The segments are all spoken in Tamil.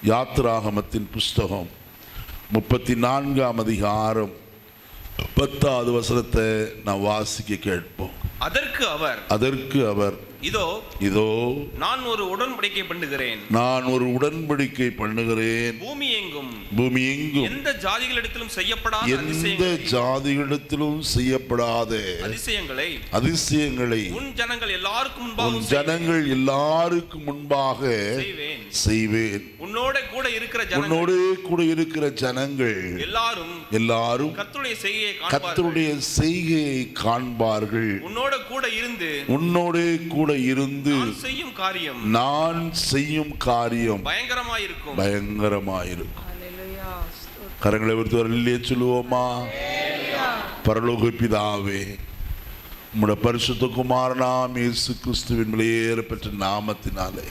யாத்ராகமத்தின் புஸ்தகம் முப்பத்தி நான்காம் அதிகாரம் பத்தாவது வசனத்தை நான் வாசிக்க கேட்போம் அதற்கு அவர் அதற்கு அவர் இதோ இதோ நான் ஒரு உடன்படிக்கை பண்ணுகிறேன் நான் ஒரு உடன்படிக்கை பண்ணுகிறேன் பூமி எங்கும் பூமி எங்கும் எந்த ஜாதிகளிடத்திலும் செய்யப்படாத எந்த அதிசயங்களை ஜாதிகளிடத்திலும் செய்யப்படாத அதிசயங்களை அதிசயங்களை உன் ஜனங்கள் எல்லாருக்கும் உன் முன்பாகவும் ஜனங்கள் எல்லாருக்கும் முன்பாக செய்வேன் செய்வேன் உன்னோட கூட இருக்கிற ஜனங்கள் உன்னோடே கூட இருக்கிற ஜனங்கள் எல்லாரும் எல்லாரும் கர்த்தருடைய செய்கையை காண்பார்கள் கர்த்தருடைய செய்கையை காண்பார்கள் உன்னோட கூட இருந்து உன்னோடே கூட இருந்து நான் செய்யும் காரியம் நான் செய்யும் காரியம் பயங்கரமாயிருக்கும் பயங்கரமாயிருக்கும் ஹalleluya ஸ்தோத்திரம் கரங்களை விருத்து வரலையே சொல்லுவோமா பரலோக பிதாவே உம்முடைய பரிசுத்த குமாரனாம் இயேசு கிறிஸ்துவின் வெளியேற பெற்ற நாமத்தினாலே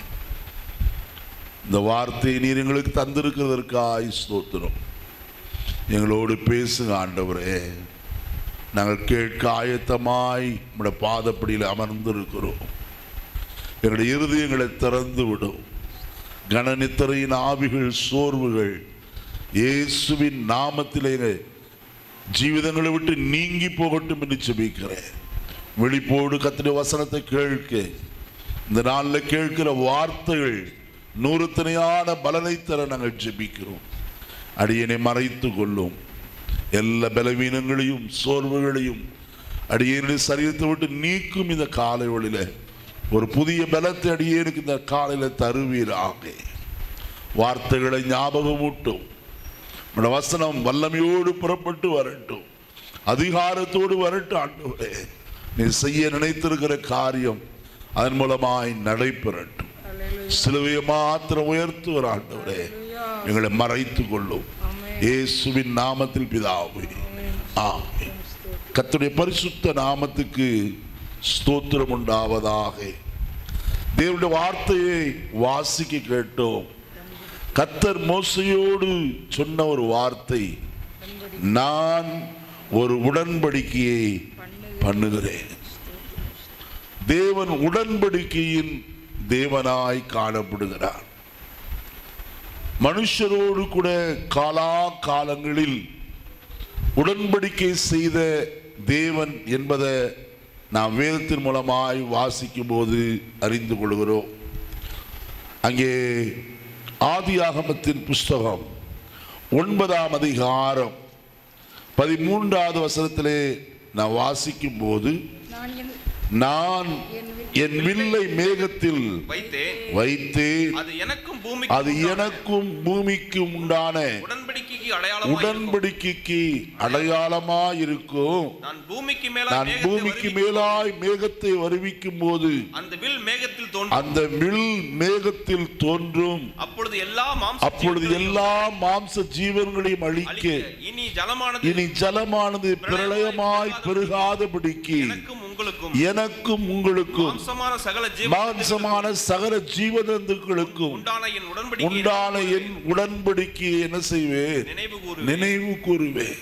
இந்த வார்த்தையை நீர் எங்களுக்கு தந்திருக்கிறதற்காய் ஸ்தோத்திரம் எங்களோடு பேசுங்க ஆண்டவரே நாங்கள் கேட்க ஆயத்தமாய் உம்முடைய பாதப்படியில் அமர்ந்திருக்கிறோம் எங்களுடைய இருதயங்களை திறந்து விடும் கனநித்திரையின் ஆவிகள் சோர்வுகள் இயேசுவின் நாமத்திலே ஜீவிதங்களை விட்டு நீங்கி போகட்டும் என்று ஜெபிக்கிறேன் விழிப்போடு கத்திர வசனத்தை கேட்க இந்த நாளில் கேட்கிற வார்த்தைகள் நூறுத்தனையான பலனை தர நாங்கள் ஜெபிக்கிறோம் அடியனை மறைத்து கொள்ளும் எல்லா பலவீனங்களையும் சோர்வுகளையும் அடியேனுடைய சரீரத்தை விட்டு நீக்கும் இந்த காலை வழியில ஒரு புதிய பலத்தை அடியேனுக்கு இந்த காலையில தருவீராக வார்த்தைகளை ஞாபகமூட்டும் உம்முடைய வசனம் வல்லமையோடு புறப்பட்டு வரட்டும் அதிகாரத்தோடு வரட்டும் ஆண்டவரே நீ செய்ய நினைத்திருக்கிற காரியம் அதன் மூலமாய் நடைபெறட்டும் ஹalleluya சிலுவையை மாத்திரம் உயர்த்துவர் ஆண்டவரே எங்களை மறைத்து கொள்ளும் இயேசுவின் நாமத்தில் பிதாவே ஆமென் கர்த்தருடைய பரிசுத்த நாமத்துக்கு ஸ்தோத்திரம் உண்டாவதாக தேவனுடைய வார்த்தையை வாசிக்க கேட்டோம் கத்தர் மோசையோடு சொன்ன ஒரு வார்த்தை நான் ஒரு உடன்படிக்கையை பண்ணுகிறேன் தேவன் உடன்படிக்கையின் தேவனாய் காணப்படுகிறார் மனுஷரோடு கூட காலா காலங்களில் உடன்படிக்கை செய்த தேவன் என்பதை நாம் வேதத்தின் மூலமாய் வாசிக்கும் போது அறிந்து கொள்கிறோம் அங்கே ஆதியாகமத்தின் புஸ்தகம் ஒன்பதாம் அதிகாரம் பதிமூன்றாவது வசனத்திலே நான் வாசிக்கும் போது நான் என் நான் என் வில்லை மேகத்தில் வைத்தேன் வைத்தேன் அது எனக்கும் பூமி அது எனக்கும் பூமிக்கும் உண்டான உடன்படிக்கைக்கு அடையாளம் உடன்படிக்கைக்கு அடையாளமா இருக்கும் நான் பூமிக்கு மேல நான் பூமிக்கு மேலாய் மேகத்தை வருவிக்கும் போது அந்த வில் மேகத்தில் தோன்றும் அந்த வில் மேகத்தில் தோன்றும் அப்பொழுது எல்லா மாம்ச அப்பொழுது எல்லா மாம்ச ஜீவன்களையும் அழிக்க அழிக்க இனி ஜலமானது இனி ஜலமானது பிரளயமாய் பெருகாதபடிக்கு எனக்கும் உங்களுக்கும் எனக்கும் உங்களுக்கும் மாம்சமான சகல ஜீவ மாம்சமான சகல ஜீவதந்துக்களுக்கும் உண்டான என் உடன்படிக்கை உண்டான என் உடன்படிக்கையை என்ன செய்வேன் நினைவு கூறு நினைவு கூறுவேன்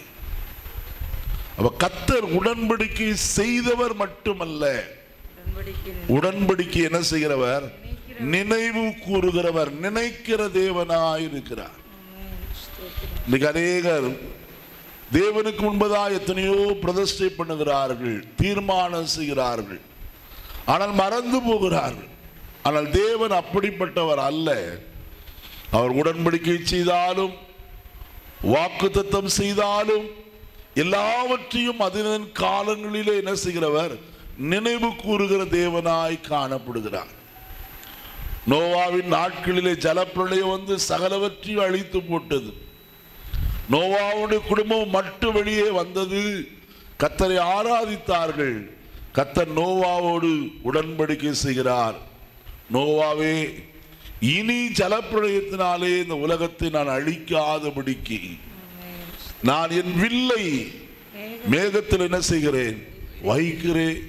அவ கத்தர் உடன்படிக்கை செய்தவர் மட்டுமல்ல உடன்படிக்கை உடன்படிக்கை என்ன செய்கிறவர் நினைவு கூறுகிறவர் நினைக்கிற தேவனாய் இருக்கிறார் இன்னைக்கு அநேகர் தேவனுக்கு முன்பதா எத்தனையோ பிரதிஷ்டை பண்ணுகிறார்கள் தீர்மானம் செய்கிறார்கள் ஆனால் மறந்து போகிறார்கள் ஆனால் தேவன் அப்படிப்பட்டவர் அல்ல அவர் உடன்படிக்கை செய்தாலும் வாக்குத்தத்தம் செய்தாலும் எல்லாவற்றையும் அதன் காலங்களிலே என்ன செய்கிறவர் நினைவு கூறுகிற தேவனாய் காணப்படுகிறார் நோவாவின் நாட்களிலே ஜலப்பிரளயம் வந்து சகலவற்றையும் அழித்து போட்டது நோவாவுடைய குடும்பம் மட்டும் வெளியே வந்தது கத்தரை ஆராதித்தார்கள் கத்தர் நோவாவோடு உடன்படிக்கை செய்கிறார் நோவாவே இனி ஜலப்பிரளயத்தினாலே இந்த உலகத்தை நான் அழிக்காதபடிக்கு நான் என் வில்லை மேகத்தில் என்ன செய்கிறேன் வைக்கிறேன்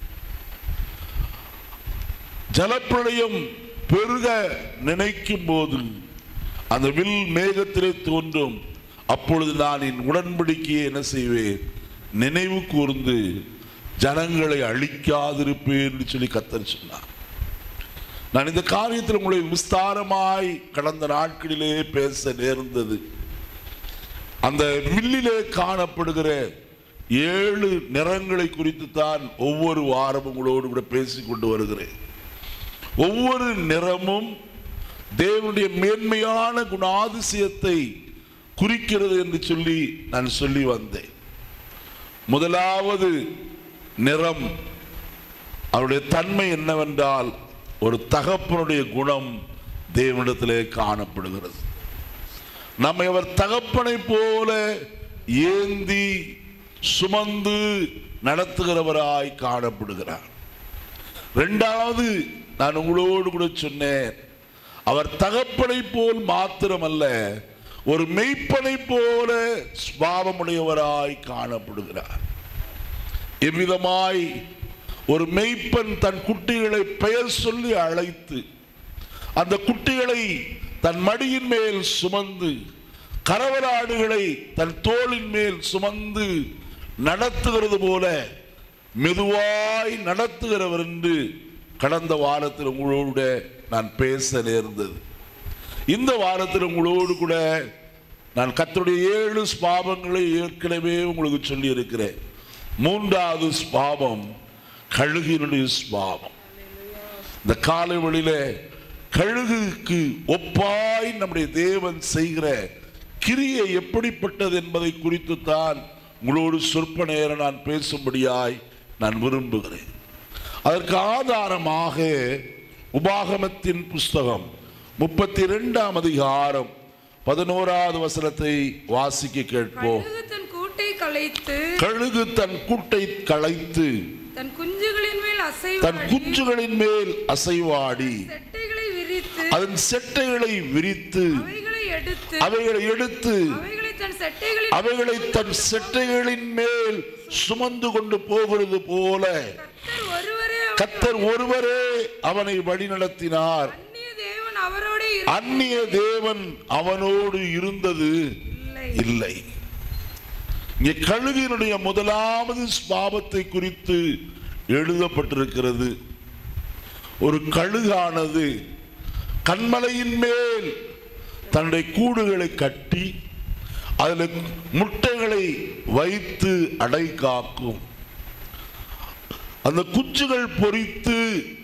ஜலப்பிரளயம் பெருக நினைக்கும் போது அந்த வில் மேகத்திலே தோன்றும் அப்பொழுது நான் என் உடன்படிக்கையை என்ன செய்வேன் நினைவு கூர்ந்து ஜனங்களை அழிக்காதிருப்பேன் என்று சொல்லி கத்தர் சொன்னார் நான் இந்த காரியத்தில் உங்களை விஸ்தாரமாய் கடந்த நாட்களிலே பேச நேர்ந்தது அந்த வில்லிலே காணப்படுகிற ஏழு நிறங்களை குறித்து தான் ஒவ்வொரு வாரமும் உங்களோடு கூட பேசிக் கொண்டு வருகிறேன் ஒவ்வொரு நிறமும் தேவனுடைய மேன்மையான குணாதிசயத்தை குறிக்கிறது என்று சொல்லி நான் சொல்லி வந்தேன் முதலாவது நிறம் அவருடைய தன்மை என்னவென்றால் ஒரு தகப்பனுடைய குணம் தேவனிடத்திலே காணப்படுகிறது நம்மை அவர் தகப்பனை போல ஏந்தி சுமந்து நடத்துகிறவராய் காணப்படுகிறார் ரெண்டாவது நான் உங்களோடு கூட சொன்னேன் அவர் தகப்பனை போல் மாத்திரமல்ல ஒரு மெய்ப்பனை போல சுவாபமுடையவராய் காணப்படுகிறார் எவ்விதமாய் ஒரு மெய்ப்பன் தன் குட்டிகளை பெயர் சொல்லி அழைத்து அந்த குட்டிகளை தன் மடியின் மேல் சுமந்து கரவலாடுகளை தன் தோளின் மேல் சுமந்து நடத்துகிறது போல மெதுவாய் நடத்துகிறவர் என்று கடந்த வாரத்தில் உங்களோடு நான் பேச நேர்ந்தது இந்த வாரத்தில் உங்களோடு கூட நான் கர்த்தருடைய ஏழு ஸ்பாவங்களை ஏற்கனவே உங்களுக்கு சொல்லி இருக்கிறேன் மூன்றாவது ஸ்பாவம் கழுகினுடைய ஸ்பாவம் இந்த காலை வழியில கழுகுக்கு ஒப்பாய் நம்முடைய தேவன் செய்கிற கிரியை எப்படிப்பட்டது என்பதை குறித்து தான் உங்களோடு சொற்ப நேரம் நான் பேசும்படியாய் நான் விரும்புகிறேன் அதற்கு ஆதாரமாக உபாகமத்தின் புஸ்தகம் முப்பத்தி இரண்டாம் அதிகாரம் பதினோராவது வசனத்தை வாசிக்க கேட்போம் கழுகு தன் கூட்டை கலைத்து கழுகு தன் கூட்டை களைத்து தன் குஞ்சுகளின் மேல் தன் அசைவாடி குஞ்சுகளின் மேல் அசைவாடி செட்டைகளை விரித்து அதன் செட்டைகளை விரித்து அவைகளை எடுத்து அவைகளை எடுத்து அவைகளை தன் செட்டைகளில் அவைகளை தன் செட்டைகளின் மேல் சுமந்து கொண்டு போகிறது போல கர்த்தர் ஒருவரே அவனை கத்தர் ஒருவரே அவனை வழிநடத்தினார் அந்நிய தேவன் அவரோட அந்நிய தேவன் அவனோடு இருந்தது இல்லை இல்லை இங்கே கழுகினுடைய முதலாவது ஸ்பாவத்தை குறித்து எழுதப்பட்டிருக்கிறது ஒரு கழுகானது கண்மலையின் மேல் தன்னுடைய கூடுகளை கட்டி அதில் முட்டைகளை வைத்து அடை காக்கும் அந்த குச்சுகள் பொறித்து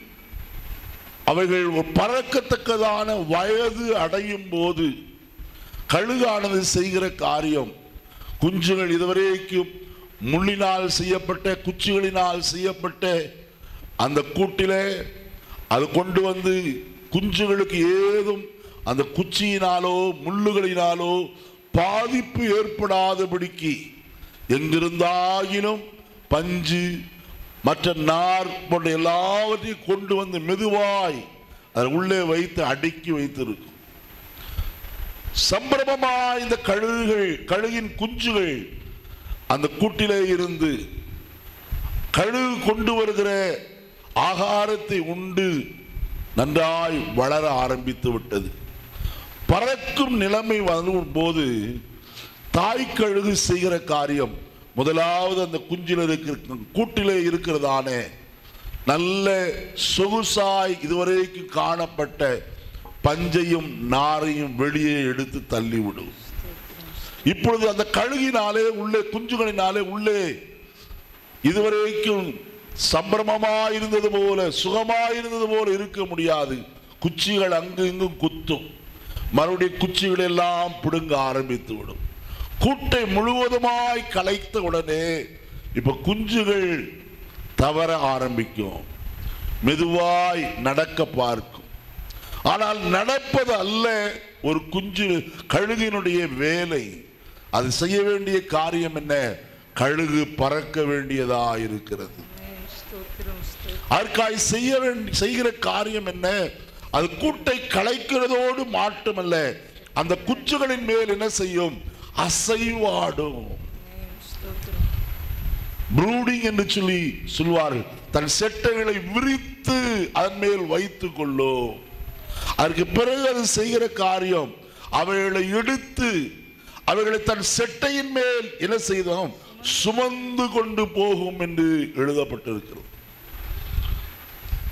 அவைகள் ஒரு பறக்கத்தக்கதான வயது அடையும் போது கழுகானது செய்கிற காரியம் குஞ்சுகள் இதுவரைக்கும் முள்ளினால் செய்யப்பட்ட குச்சிகளினால் செய்யப்பட்ட அந்த கூட்டிலே அது கொண்டு வந்து குஞ்சுகளுக்கு ஏதும் அந்த குச்சியினாலோ முள்ளுகளினாலோ பாதிப்பு ஏற்படாதபடிக்கு எங்கிருந்தாகிலும் பஞ்சு மற்ற நார் போன்ற எல்லாவற்றையும் கொண்டு வந்து மெதுவாய் அதை உள்ளே வைத்து அடுக்கி வைத்திருக்கும் சம்பிரமமாய் இந்த கழுகுகள் கழுகின் குஞ்சுகள் அந்த கூட்டிலே இருந்து கழுகு கொண்டு வருகிற ஆகாரத்தை உண்டு நன்றாய் வளர ஆரம்பித்து விட்டது பறக்கும் நிலைமை வரும் போது தாய் கழுகு செய்கிற காரியம் முதலாவது அந்த குஞ்சில் இருக்கிற கூட்டிலே இருக்கிறதானே நல்ல சொகுசாய் இதுவரைக்கும் காணப்பட்ட பஞ்சையும் நாரையும் வெளியே எடுத்து தள்ளிவிடும் இப்பொழுது அந்த கழுகினாலே உள்ளே குஞ்சுகளினாலே உள்ளே இதுவரைக்கும் சம்பிரமமா இருந்தது போல சுகமா இருந்தது போல இருக்க முடியாது குச்சிகள் அங்கு இங்கும் குத்தும் மறுபடியும் குச்சிகள் எல்லாம் பிடுங்க ஆரம்பித்து விடும் கூட்டை முழுவதுமாய் கலைத்த உடனே இப்ப குஞ்சுகள் தவற ஆரம்பிக்கும் மெதுவாய் நடக்க பார்க்கும் ஆனால் நடப்பது அல்ல ஒரு குஞ்சு கழுகினுடைய வேலை அது செய்ய வேண்டிய காரியம் என்ன கழுகு பறக்க வேண்டியதா இருக்கிறது ஆமென். ஸ்தோத்திரம் ஸ்தோத்திரம் அதற்காய் செய்ய வேண்டிய செய்கிற காரியம் என்ன அது கூட்டை கலைக்கிறதோடு மாட்டுமல்ல அந்த குச்சுகளின் மேல் என்ன செய்யும் அசைவாடும் ஆமென். ஸ்தோத்திரம் ப்ரூடிங் என்று சொல்லி சொல்வார்கள் தன் செட்டைகளை விரித்து அதன் மேல் வைத்துக் கொள்ளும் அதற்கு பிறகு அது செய்கிற காரியம் அவைகளை எடுத்து அவைகளை தன் செட்டையின் மேல் என்ன செய்தோம் சுமந்து கொண்டு போகும் என்று எழுதப்பட்டிருக்கிறது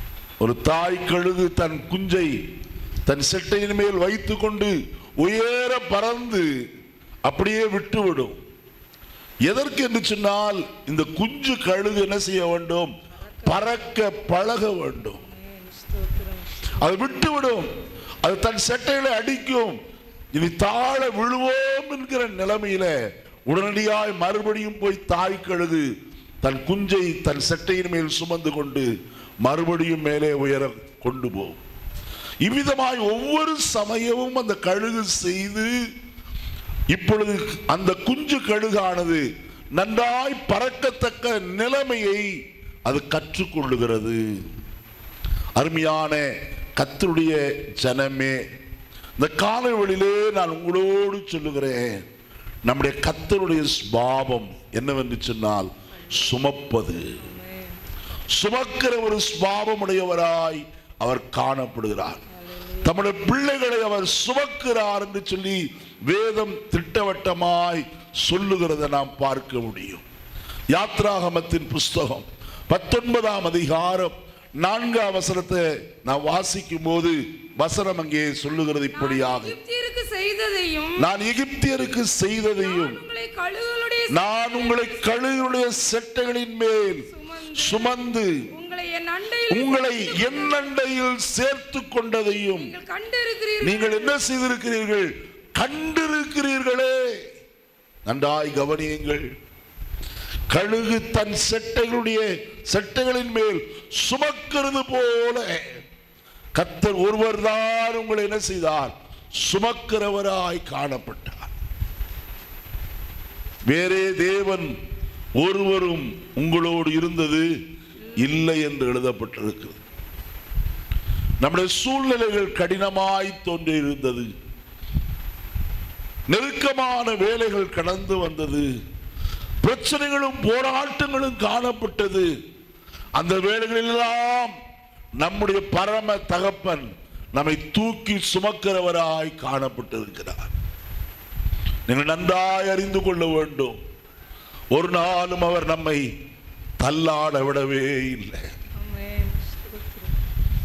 ஒரு தாய் கழுகு தன் குஞ்சை தன் செட்டையின் மேல் வைத்துக்கொண்டு உயர பறந்து அப்படியே விட்டுவிடும் எதற்கு என்று சொன்னால் இந்த குஞ்சு கழுகு என்ன செய்ய வேண்டும் பறக்க பழக வேண்டும் ஆமென். ஸ்தோத்திரம் அது விட்டுவிடும் அது தன் செட்டையில அடிக்கும் இனி தாழ விழுவோம் என்கிற நிலைமையில உடனடியாய் மறுபடியும் போய் தாய் கழுகு தன் குஞ்சை தன் செட்டையின் மேல் சுமந்து கொண்டு மறுபடியும் மேலே உயர கொண்டு போகும் இவ்விதமாய் ஒவ்வொரு சமயமும் அந்த கழுகு செய்து இப்பொழுது அந்த குஞ்சு கழுகானது நன்றாய் பறக்கத்தக்க நிலைமையை அது கற்றுக்கொள்ளுகிறது அருமையான கத்தருடைய ஜனமே இந்த காலவெளியிலே நான் உங்களோடு சொல்லுகிறேன் நம்முடைய கத்தருடைய சுபாவம் என்னவென்று சொன்னால் சுமப்பது சுமக்கிற ஒரு சுபாவமுடையவராய் அவர் காணப்படுகிறார் தம்முடைய பிள்ளைகளை அவர் சுமக்கிறார் என்று சொல்லி வேதம் திட்டவட்டமாய் சொல்லுகிறதை நாம் பார்க்க முடியும் யாத்ராகமத்தின் புஸ்தகம் பத்தொன்பதாம் அதிகாரம் நான்காம் வசனத்தை நான் வாசிக்கும் போது வசனம் அங்கே சொல்லுகிறது இப்படியாக எகிப்தியருக்கு செய்ததையும் நான் எகிப்தியருக்கு செய்ததையும் நான் உங்களை கழுகுகளுடைய நான் உங்களை கழுகுடைய செட்டைகளின் மேல் சுமந்து உங்களை என் அண்டையில் உங்களை என் அண்டையில் சேர்த்து கொண்டதையும் நீங்கள் கண்டிருக்கிறீர்கள் நீங்கள் என்ன செய்திருக்கிறீர்கள் கண்டிருக்கிறீர்களே நன்றாய் கவனியுங்கள் கழுகு தன் செட்டைகளுடைய செட்டைகளின் மேல் சுமக்கிறது போல கத்தர் ஒருவர் தான் உங்களை என்ன செய்தார் சுமக்கிறவராய் காணப்பட்டார் வேறே தேவன் ஒருவரும் உங்களோடு இருந்தது இல்லை என்று எழுதப்பட்டிருக்கிறது நம்முடைய சூழ்நிலைகள் கடினமாய் தோன்றியிருந்தது நெருக்கமான வேலைகள் கடந்து வந்தது பிரச்சனைகளும் போராட்டங்களும் காணப்பட்டது அந்த வேலைகளெல்லாம் நம்முடைய பரம தகப்பன் நம்மை தூக்கி சுமக்கிறவராய் காணப்பட்டிருக்கிறார் நீங்கள் நன்றாய் அறிந்து கொள்ள வேண்டும் ஒரு நாளும் அவர் நம்மை தள்ளாட விடவே இல்லை ஆமென். ஸ்தோத்திரம்.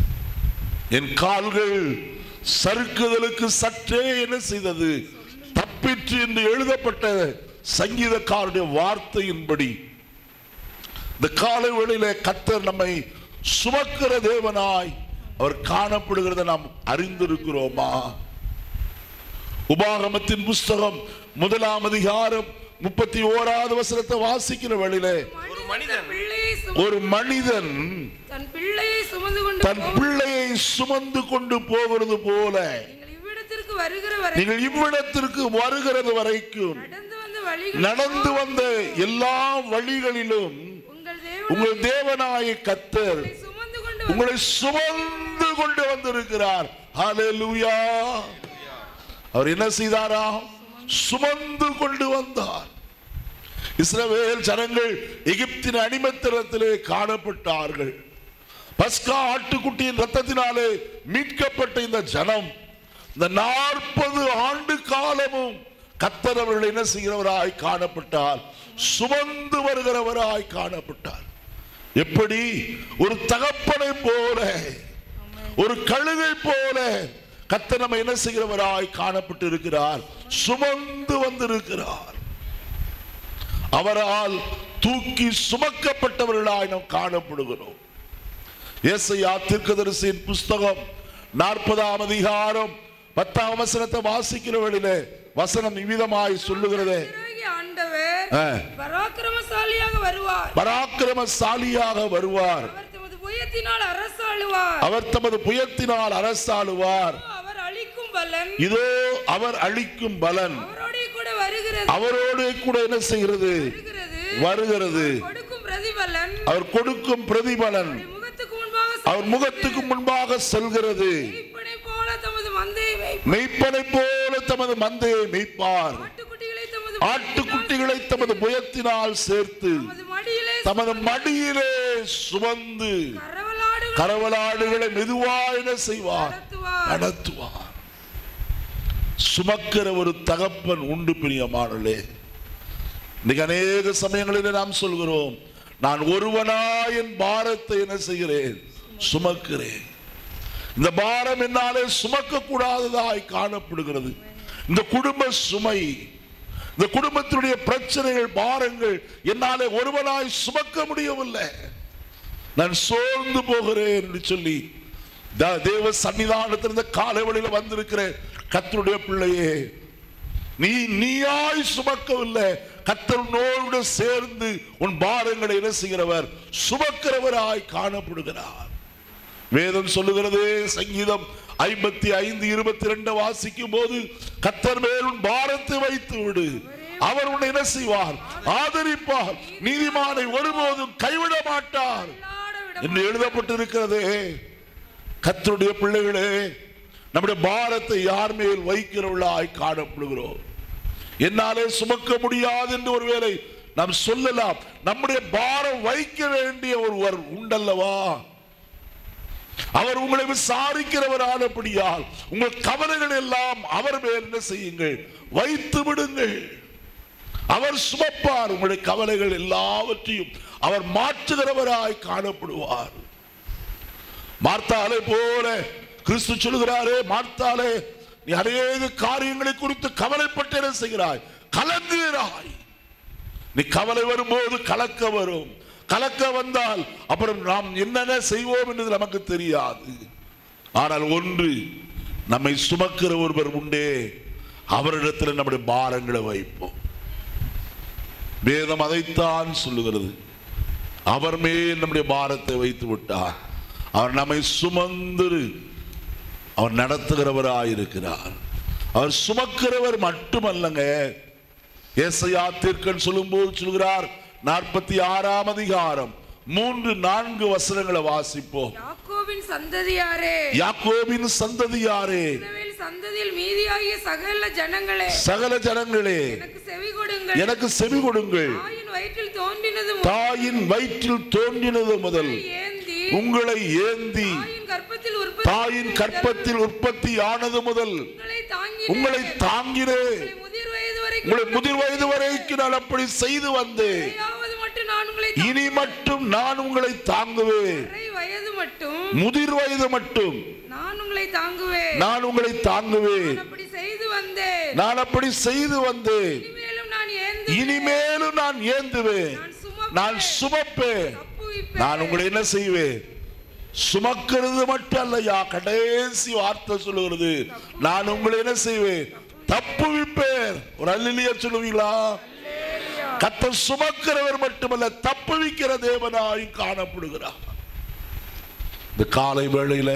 என் கால்கள் சறுக்குதலுக்கு சற்றே என்ன செய்தது தப்பிற்று என்று எழுதப்பட்ட சங்கீதக்காரருடைய வார்த்தையின்படி இந்த காலை வேளையிலே கத்தர் நம்மை சுமக்கிற தேவனாய் அவர் காணப்படுகிறத நாம் அறிந்திருக்கிறோமா உபாகமத்தின் புஸ்தகம் முதலாம் அதிகாரம் முப்பத்தி ஓராவது வசனத்தை வாசிக்கிற வேளையிலே ஒரு மனிதன் தன் பிள்ளையை சும- ஒரு மனிதன் தன் பிள்ளையை சுமந்து கொண்டு தன் போகும். பிள்ளையை சுமந்து கொண்டு போகிறது போல நீங்கள் இவ்விடத்திற்கு வருகிற வரை நீங்கள் இவ்விடத்திற்கு வருகிறது வரைக்கும் நடந்து வந்த வழிகள் நடந்து வந்த எல்லா வழிகளிலும் உங்கள் தேவன் உங்கள் தேவனாய கத்தர் உங்களை சுமந்து கொண்டு உங்களை சுமந்து கொண்டு வந்திருக்கிறார் ஹalleluya அவர் என்ன செய்தாரா சுமந்து கொண்டு வந்தார் இஸ்ரவேல் ஜனங்கள் எகிப்தின் அடிமத்தனத்திலே காணப்பட்டார்கள் பஸ்கா ஆட்டுக்குட்டியின் ரத்தத்தினாலே மீட்கப்பட்ட இந்த ஜனம் இந்த நாற்பது ஆண்டு காலமும் கத்தர் அவர்கள் என்ன செய்கிறவராய் காணப்பட்டார் சுமந்து வருகிறவராய் காணப்பட்டார் எப்படி ஒரு தகப்பனை போல ஒரு கழுகை போல கத்தர் நம்ம என்ன செய்கிறவராய் காணப்பட்டு இருக்கிறார் சுமந்து வந்திருக்கிறார் அவரால் தூக்கி சுமக்கப்பட்டவர்களாய் நாம் காணப்படுகிறோம் ஏசையா தீர்க்கதரிசியின் புஸ்தகம் நாற்பதாம் அதிகாரம் பத்தாம் வசனத்தை வாசிக்கிற வேளையிலே வசனம் இவ்விதமாய் சொல்லுகிறதே பிறகு ஆண்டவர் ஆ. பராக்கிரமசாலியாக வருவார் பராக்கிரமசாலியாக வருவார் அவர் தமது புயத்தினால் அரசாளுவார் அவர் தமது புயத்தினால் அரசாளுவார் அவர் அளிக்கும் பலன் இதோ அவர் அளிக்கும் பலன் அவரோடே கூட வருகிறது அவரோடு கூட என்ன செய்கிறது வருகிறது வருகிறது கொடுக்கும் பிரதிபலன் அவர் கொடுக்கும் பிரதிபலன் அவருடைய முகத்துக்கு முன்பாக அவர் முகத்துக்கு முன்பாக செல்கிறது மேய்ப்பனை போல தமது மந்தையை மேய்ப்பார். மெய்ப்பனை போல தமது மந்தையை மெய்ப்பார் ஆட்டுக்குட்டிகளை தமது ஆட்டுக்குட்டிகளை தமது புயத்தினால் சேர்த்து தமது மடியிலே தமது மடியிலே சுமந்து கரவலாடுகள் கரவலாடுகளை மெதுவாய் என்ன செய்வார் நடத்துவார் நடத்துவார் சுமக்கிற ஒரு தகப்பன் உண்டு பிரியமானே இன்னைக்கு அநேக சமயங்களில் நாம் சொல்கிறோம் நான் ஒருவனா என் பாரத்தை என்ன செய்கிறேன் சுமக்கிறேன் இந்த பாரம் என்னாலே சுமக்க கூடாததாய் காணப்படுகிறது இந்த குடும்ப சுமை இந்த குடும்பத்தினுடைய பிரச்சனைகள் பாரங்கள் என்னாலே ஒருவனாய் சுமக்க முடியவில்லை நான் சோர்ந்து போகிறேன் என்று சொல்லி த- தேவ சன்னிதானத்தில் இந்த காலை வழியில் வந்திருக்கிற கத்தருடைய பிள்ளையே நீ நீயாய் சுமக்கவில்லை கத்தனோடு சேர்ந்து உன் பாரங்களை என்ன செய்கிறவர் சுமக்கிறவராய் காணப்படுகிறார் வேதம் சொல்லுகிறது சங்கீதம் ஐம்பத்தி ஐந்து இருபத்தி ரெண்டு வாசிக்கும் போது கத்தர் மேல் உன் பாரத்தை வைத்து விடு அவர் உன்னை என்ன செய்வார் ஆதரிப்பார் நீதிமானை ஒருபோதும் கைவிட மாட்டார் தள்ளாட விட என்று எழுதப்பட்டிருக்கிறதே கத்தருடைய பிள்ளைகளே நம்முடைய பாரத்தை யார் மேல் வைக்கிறவர்களாய் காணப்படுகிறோம் என்னாலே சுமக்க முடியாது என்று ஒருவேளை நாம் சொல்லலாம் நம்முடைய பாரம் வைக்க வேண்டிய ஒருவர் உண்டல்லவா அவர் உங்களை விசாரிக்கிறவரானபடியால் உங்கள் கவலைகள் எல்லாம் அவர் மேல் என்ன செய்யுங்கள் வைத்து விடுங்கள் அவர் சுமப்பார் உங்களுடைய கவலைகள் எல்லாவற்றையும் அவர் மாற்றுகிறவராய் காணப்படுவார் மார்த்தாலே போல கிறிஸ்து சொல்லுகிறாரே மார்த்தாலே நீ அநேக காரியங்களை குறித்து கவலைப்பட்டு என்ன செய்கிறாய் கலங்குகிறாய் நீ கவலை வரும்போது கலக்க வரும் கலக்க வந்தால் அப்புறம் நாம் என்னென்ன செய்வோம் என்று நமக்கு தெரியாது ஆனால் ஒன்று நம்மை சுமக்கிற ஒருவர் உண்டே அவரிடத்தில் நம்முடைய பாரங்களை வைப்போம் வேதம் அதைத்தான் சொல்லுகிறது அவர் மேல் நம்முடைய பாரத்தை வைத்து விட்டார் அவர் நம்மை சுமந்து அவர் நடத்துகிறவராயிருக்கிறார் அவர் சுமக்கிறவர் மட்டுமல்லங்க ஏசையா தீர்க்கன் சொல்லும்போது சொல்கிறார் நாற்பத்தி ஆறாம் அதிகாரம் மூன்று நான்கு வசனங்களை வாசிப்போம் யாக்கோபின் சந்ததியாரே யாக்கோபின் சந்ததியாரே இஸ்ரவேல் சந்ததியில் மீதியாகிய சகல ஜனங்களே சகல ஜனங்களே எனக்கு செவி கொடுங்கள் எனக்கு செவி கொடுங்கள் தாயின் வயிற்றில் தோன்றினது தாயின் வயிற்றில் தோன்றினது முதல் ஏந்தி உங்களை ஏந்தி தாயின் கற்பத்தில் உற்பத்தி தாயின் கற்பத்தில் உற்பத்தி ஆனது முதல் உங்களை தாங்கி உங்களை தாங்கினேன் முதிர் வயது வரைக்கும் உங்களை முதிர் வயது வரைக்கும் நான் அப்படி செய்து வந்தேன் வரையாவது மட்டும் நான் உங்களை இனி மட்டும் நான் உங்களை தாங்குவேன் அரை வயது மட்டும் முதிர் வயது மட்டும் நான் உங்களை தாங்குவேன் நான் உங்களை தாங்குவேன் நான் அப்படி செய்து வந்தேன் நான் அப்படி செய்து வந்தேன் இனிமேலும் நான் ஏந்து இனிமேலும் நான் ஏந்துவேன் நான் சுமப்பேன் தப்புவிப்பேன் நான் உங்களை என்ன செய்வேன் சுமக்கிறது மட்டும் அல்லையா கடைசி வார்த்தை சொல்லுகிறது நான் உங்களை என்ன செய்வேன் தப்புவிப்பேன் ஒரு அல்லிலியா சொல்லுவீங்களா கத்தர் சுமக்கிறவர் மட்டுமல்ல தப்புவிக்கிற தேவனாயும் காணப்படுகிறார் இந்த காலை வேளையில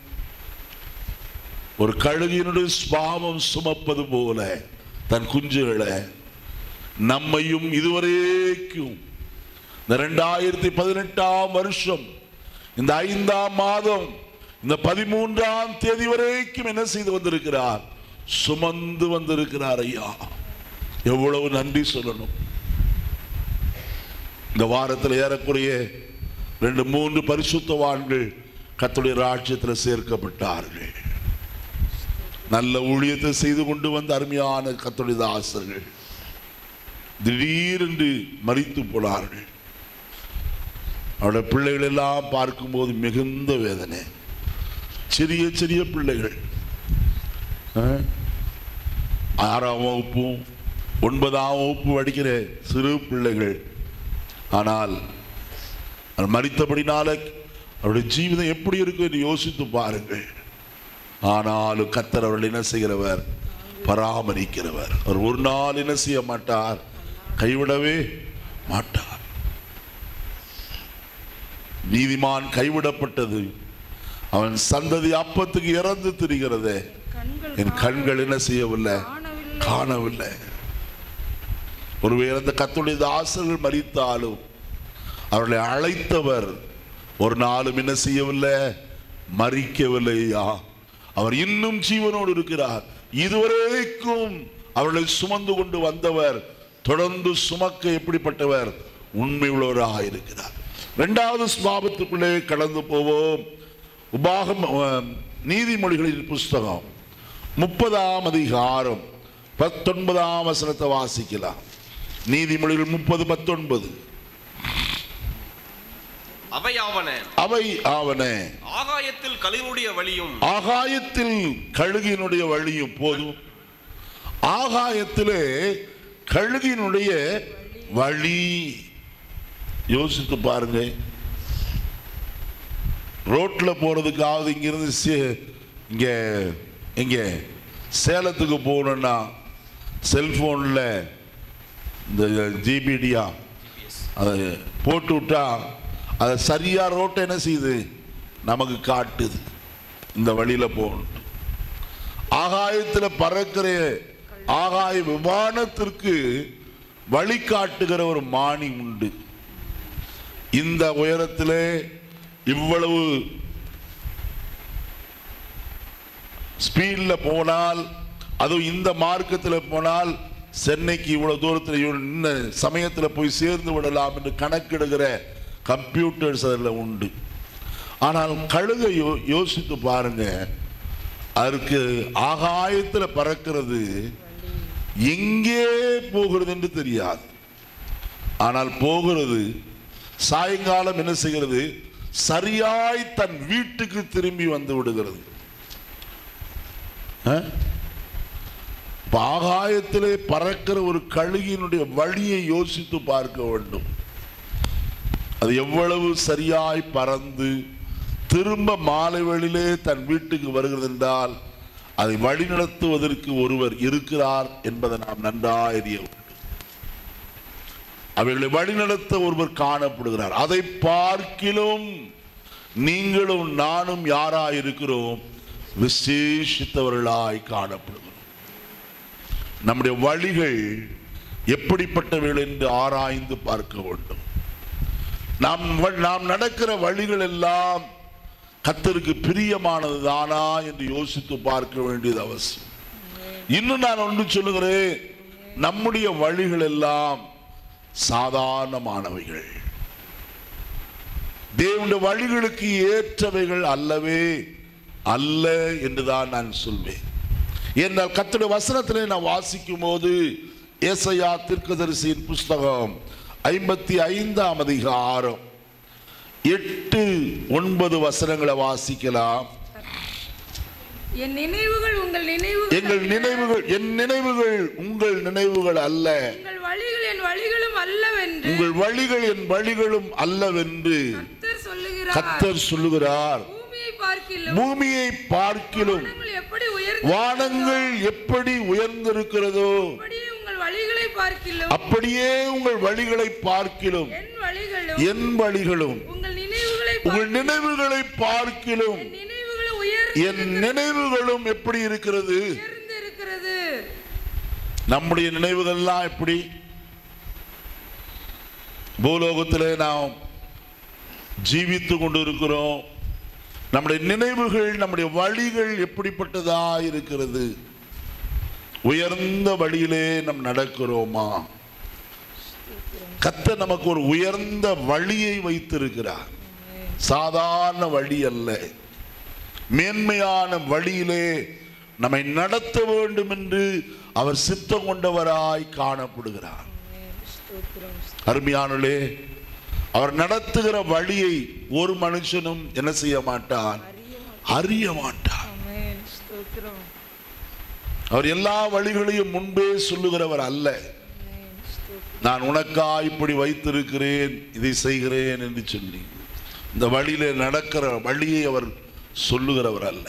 ஒரு கழுகினுடைய சுவாமம் சுமப்பது போல தன் குஞ்சுகளை நம்மையும் இதுவரைக்கும் இந்த ரெண்டாயிரத்தி பதினெட்டாம் வருஷம் இந்த ஐந்தாம் மாதம் இந்த பதிமூன்றாம் தேதி வரைக்கும் என்ன செய்து வந்திருக்கிறார் சுமந்து வந்திருக்கிறார் ஐயா எவ்வளவு நன்றி சொல்லணும் இந்த வாரத்தில் ஏறக்குறைய ரெண்டு மூன்று பரிசுத்தவான்கள் கர்த்தருடைய ராஜ்யத்தில் சேர்க்கப்பட்டார்கள் நல்ல ஊழியத்தை செய்து கொண்டு வந்த அருமையான கர்த்தருடைய தாசர்கள் திடீரென்று மறித்து போனார்கள் அவருடைய பிள்ளைகள் எல்லாம் பார்க்கும்போது மிகுந்த வேதனை சிறிய சிறிய பிள்ளைகள் ஆ? ஆறாம் வகுப்பும் ஒன்பதாம் வகுப்பு படிக்கிற சிறு பிள்ளைகள் ஆனால் அவர் மறித்தபடினால அவருடைய ஜீவிதம் எப்படி இருக்கும் என்று யோசித்து பாருங்கள் ஆனாலும் கத்தர் அவர்கள் என்ன செய்கிறவர் பராமரிக்கிறவர் அவர் ஒரு நாள் என்ன செய்ய மாட்டார் கைவிடவே மாட்டார் நீதிமான் கைவிடப்பட்டது அவன் சந்ததி அப்பத்துக்கு இறந்து திரிகிறதே கண்கள் என் கண்கள் என்ன செய்யவில்லை காணவில்லை காணவில்லை ஒருவேளை அந்த கத்துடைய தாசர்கள் மறித்தாலும் அவர்களை அழைத்தவர் ஒரு நாளும் என்ன செய்யவில்லை மறிக்கவில்லையா அவர் இன்னும் ஜீவனோடு இருக்கிறார் இதுவரைக்கும் அவர்களை சுமந்து கொண்டு வந்தவர் தொடர்ந்து சுமக்க எப்படிப்பட்டவர் உண்மை உள்ளவராக இருக்கிறார் இரண்டாவது சுவாபத்துக்குள்ளே கடந்து போவோம் உபாகம் அஹ், நீதிமொழிகளின் புஸ்தகம் முப்பதாம் அதிகாரம் பத்தொன்பதாம் வசனத்தை வாசிக்கலாம் நீதிமொழிகள் முப்பது பத்தொன்பது அவையாவன அவை ஆவன ஆகாயத்தில் கழுகுடைய வழியும் ஆகாயத்தில் கழுகினுடைய வழியும் போதும் ஆகாயத்திலே கழுகினுடைய வழி யோசித்து பாருங்க ரோட்ல போறதுக்காவது இங்கிருந்து சே- இங்க இங்க சேலத்துக்கு போகணும்னா செல்போன்ல இந்த ஜிபிடியா அதை போட்டு விட்டா அதை சரியா ரோட்டை என்ன செய்யுது நமக்கு காட்டுது இந்த வழியில போகணும் ஆகாயத்தில் பறக்கிற ஆகாய விமானத்திற்கு வழிகாட்டுகிற ஒரு மானி உண்டு இந்த உயரத்திலே இவ்வளவு ஸ்பீட்ல போனால் அதுவும் இந்த மார்க்கத்தில் போனால் சென்னைக்கு இவ்வளவு தூரத்தில் இன்ன சமயத்தில் போய் சேர்ந்து விடலாம் என்று கணக்கிடுகிற கம்ப்யூட்டர்ஸ் அதில் உண்டு ஆனால் கழுகை யோ யோசித்து பாருங்க அதற்கு ஆகாயத்தில் பறக்கிறது எங்கே போகிறது என்று தெரியாது ஆனால் போகிறது சாயங்காலம் என்ன செய்கிறது சரியாய் தன் வீட்டுக்கு திரும்பி வந்து விடுகிறது ஆ? இப்ப ஆகாயத்திலே பறக்கிற ஒரு கழுகினுடைய வழியை யோசித்து பார்க்க வேண்டும் அது எவ்வளவு சரியாய் பறந்து திரும்ப மாலை வேளையிலே தன் வீட்டுக்கு வருகிறது என்றால் அதை வழிநடத்துவதற்கு ஒருவர் இருக்கிறார் என்பதை நாம் நன்றாய் அறிய வேண்டும் அவைகளை வழிநடத்த ஒருவர் காணப்படுகிறார் அதை பார்க்கிலும் நீங்களும் நானும் யாராய் இருக்கிறோம் விசேஷித்தவர்களாய் காணப்படுகிறோம் நம்முடைய வழிகள் எப்படிப்பட்டவைகள் என்று ஆராய்ந்து பார்க்க வேண்டும் நாம் வ- நாம் நடக்கிற வழிகள் எல்லாம் கத்தருக்கு பிரியமானது தானா என்று யோசித்து பார்க்க வேண்டியது அவசியம் இன்னும் நான் ஒன்று சொல்லுகிறேன் நம்முடைய வழிகள் எல்லாம் சாதாரணமானவைகள் தேவனுடைய வழிகளுக்கு ஏற்றவைகள் அல்லவே அல்ல என்றுதான் நான் சொல்வேன் என்றால் கத்துடைய வசனத்திலே நான் வாசிக்கும் போது ஏசையா தீர்க்கதரிசியின் புஸ்தகம் ஐம்பத்தி ஐந்தாம் அதிகாரம் எட்டு ஒன்பது வசனங்களை வாசிக்கலாம் என் நினைவுகள் உங்கள் நினைவுகள் எங்கள் அல்ல. நினைவுகள் என் நினைவுகள் உங்கள் நினைவுகள் அல்ல உங்கள் வழிகள் என் வழிகளும் அல்லவென்று உங்கள் வழிகள் என் வழிகளும் அல்லவென்று கர்த்தர் சொல்லுகிறார் கத்தர் சொல்லுகிறார் பூமியை பார்க்கிலும் பூமியை பார்க்கிலும் வானங்கள் எப்படி உயர்ந்து வானங்கள் எப்படி உயர்ந்திருக்கிறதோ அப்படியே உங்கள் வழிகளை பார்க்கிலும் அப்படியே உங்கள் வழிகளை பார்க்கிலும் என் வழிகளும் என் வழிகளும் உங்கள் நினைவுகளை உங்கள் நினைவுகளை பார்க்கிலும் என் நினைவுகளை உயர் என் நினைவுகளும் எப்படி இருக்கிறது உயர்ந்து இருக்கிறது நம்முடைய நினைவுகள்லாம் எப்படி பூலோகத்திலே நாம் ஜீவித்து கொண்டு இருக்கிறோம் நம்முடைய நினைவுகள் நம்முடைய வழிகள் எப்படிப்பட்டதா இருக்கிறது உயர்ந்த வழியிலே நாம் நடக்கிறோமா கர்த்தர் நமக்கு ஒரு உயர்ந்த வழியை வைத்திருக்கிறார் சாதாரண வழி அல்ல மேன்மையான வழியிலே நம்மை நடத்த வேண்டும் என்று அவர் சித்தம் கொண்டவராய் காணப்படுகிறார் அருமையானே அவர் நடத்துகிற வழியை ஒரு மனுஷனும் என்ன செய்ய மாட்டான் அறிய மாட்டான் அவர் எல்லா வழிகளையும் முன்பே சொல்லுகிறவர் அல்ல நான் உனக்கா இப்படி வைத்திருக்கிறேன் இதை செய்கிறேன் என்று சொல்லி இந்த வழியிலே நடக்கிற வழியை அவர் சொல்லுகிறவர் அல்ல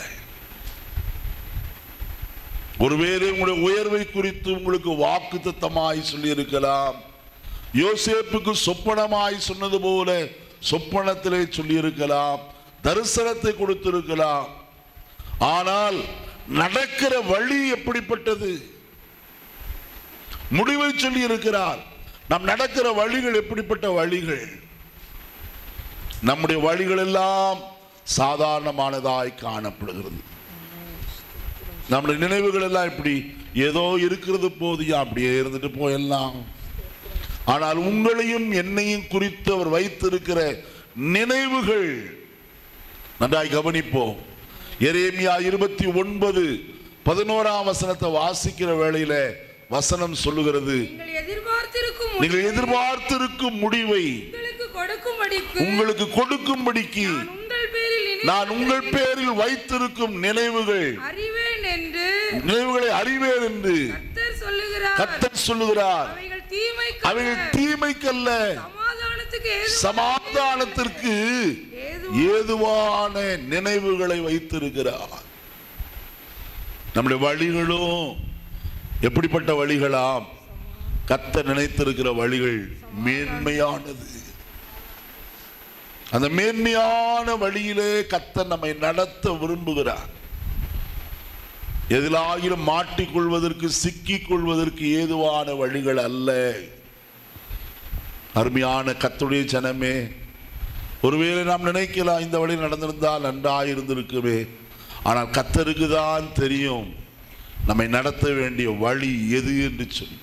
ஒருவேளை உங்களுடைய உயர்வை குறித்து உங்களுக்கு வாக்கு தத்தமாய் சொல்லியிருக்கலாம் யோசேப்புக்கு சொப்பனமாய் சொன்னது போல சொப்பனத்திலே சொல்லியிருக்கலாம் தரிசனத்தை கொடுத்திருக்கலாம் ஆனால் நடக்கிற வழி எப்படிப்பட்டது முடிவை சொல்லி இருக்கிறார் நாம் நடக்கிற வழிகள் எப்படிப்பட்ட வழிகள் நம்முடைய வழிகள் எல்லாம் சாதாரணமானதாய் காணப்படுகிறது நம்முடைய நினைவுகள் எல்லாம் இப்படி ஏதோ இருக்கிறது போதியா அப்படியே இருந்துட்டு போயெல்லாம் ஆனால் உங்களையும் என்னையும் குறித்து அவர் வைத்திருக்கிற நினைவுகள் நன்றாய் கவனிப்போம் எரேமியா இருபத்தி ஒன்பது பதினோராம் வசனத்தை வாசிக்கிற வேளையில வசனம் சொல்லுகிறது நீங்கள் எதிர்பார்த்திருக்கும் நீங்கள் எதிர்பார்த்திருக்கும் முடிவை உங்களுக்கு கொடுக்கும்படி கொடுக்கும்படிக்கு உங்களுக்கு கொடுக்கும்படிக்கு நான் உங்கள் பேரில் நினைவு நான் உங்கள் பேரில் வைத்திருக்கும் நினைவுகள் அறிவேன் என்று நினைவுகளை அறிவேன் என்று கர்த்தர் சொல்லுகிறார் கத்தர் சொல்லுகிறார் அவைகள் தீமை அவைகள் தீமைக்கல்ல சமாதானத்துக்கு ஏதுவான சமாதானத்திற்கு ஏதுவான ஏதுவான நினைவுகளை வைத்திருக்கிறார் நம்முடைய வழிகளும் எப்படிப்பட்ட வழிகளாம் கத்த நினைத்திருக்கிற வழிகள் மேன்மையானது அந்த மேன்மையான வழியிலே கத்த நம்மை நடத்த விரும்புகிறார் எதிலாயிலும் மாட்டிக்கொள்வதற்கு சிக்கிக் கொள்வதற்கு ஏதுவான வழிகள் அல்ல அருமையான கத்துடைய ஜனமே ஒருவேளை நாம் நினைக்கலாம் இந்த வழி நடந்திருந்தால் நன்றாயிருந்திருக்குமே ஆனால் கத்தருக்கு தான் தெரியும் நம்மை நடத்த வேண்டிய வழி எது என்று சொல்லி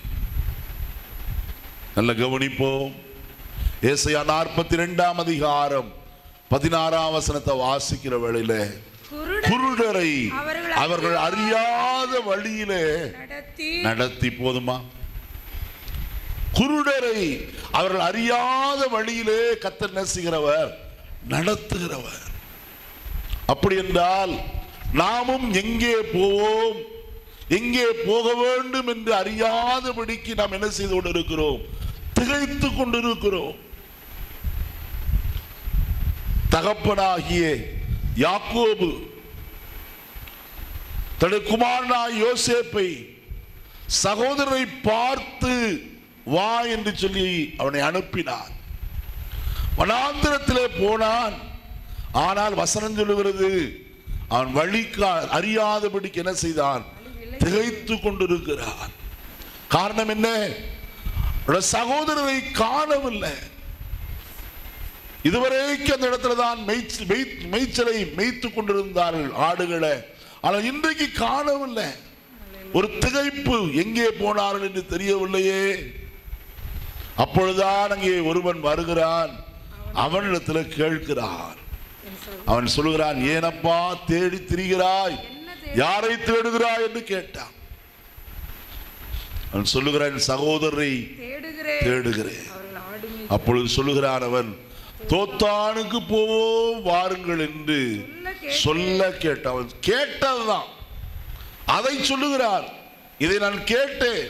நல்ல கவனிப்போம் ஏசையா நாற்பத்தி ரெண்டாம் அதிகாரம் பதினாறாம் வசனத்தை வாசிக்கிற வேளையில குருடன் குருடரை அவர்கள் அவர்கள் அறியாத வழியிலே நடத்தி நடத்தி போதுமா குருடரை அவர்கள் அறியாத வழியிலே கத்தர் நசுகிறவர் நடத்துகிறவர் அப்படி என்றால் நாமும் எங்கே போவோம் எங்கே போக வேண்டும் என்று அறியாதபடிக்கு நாம் என்ன செய்து கொண்டிருக்கிறோம் திகைத்து கொண்டிருக்கிறோம் தகப்பனாகிய யாக்கோபு தன்னுடைய குமாரனாய் யோசேப்பை சகோதரரை பார்த்து வா என்று சொல்லி அவனை அனுப்பினார் வனாந்திரத்திலே போனான் ஆனால் வசனம் சொல்லுகிறது அவன் வழிக்கு அறியாதபடிக்கு என்ன செய்தான் திகைத்து கொண்டிருக்கிறான் காரணம் என்ன அவனுடைய சகோதரரை காணவில்லை இதுவரைக்கும் அந்த இடத்துல தான் மேய்ச்ச- மேய்- மேய்ச்சலை மேய்த்து கொண்டிருந்தார்கள் ஆடுகளை ஆனால் இன்றைக்கு காணவில்லை ஒரு திகைப்பு எங்கே போனார்கள் என்று தெரியவில்லையே அப்பொழுதுதான் அங்கே ஒருவன் வருகிறான் அவனிடத்தில் கேட்கிறான் அவன் சொல்லுகிறான் ஏனப்பா தேடி திரிகிறாய் யாரை தேடுகிறாய் என்று கேட்டான் அவன் சொல்லுகிறான் "என் சகோதரரை தேடுகிறேன் தேடுகிறேன் அவர்கள் ஆடுமே அப்பொழுது சொல்லுகிறான் அவன் தோத்தானுக்கு போவோம் வாருங்கள் என்று சொல்ல கேட்டான் அவன் கேட்டதுதான் அதை சொல்லுகிறான் இதை நான் கேட்டேன்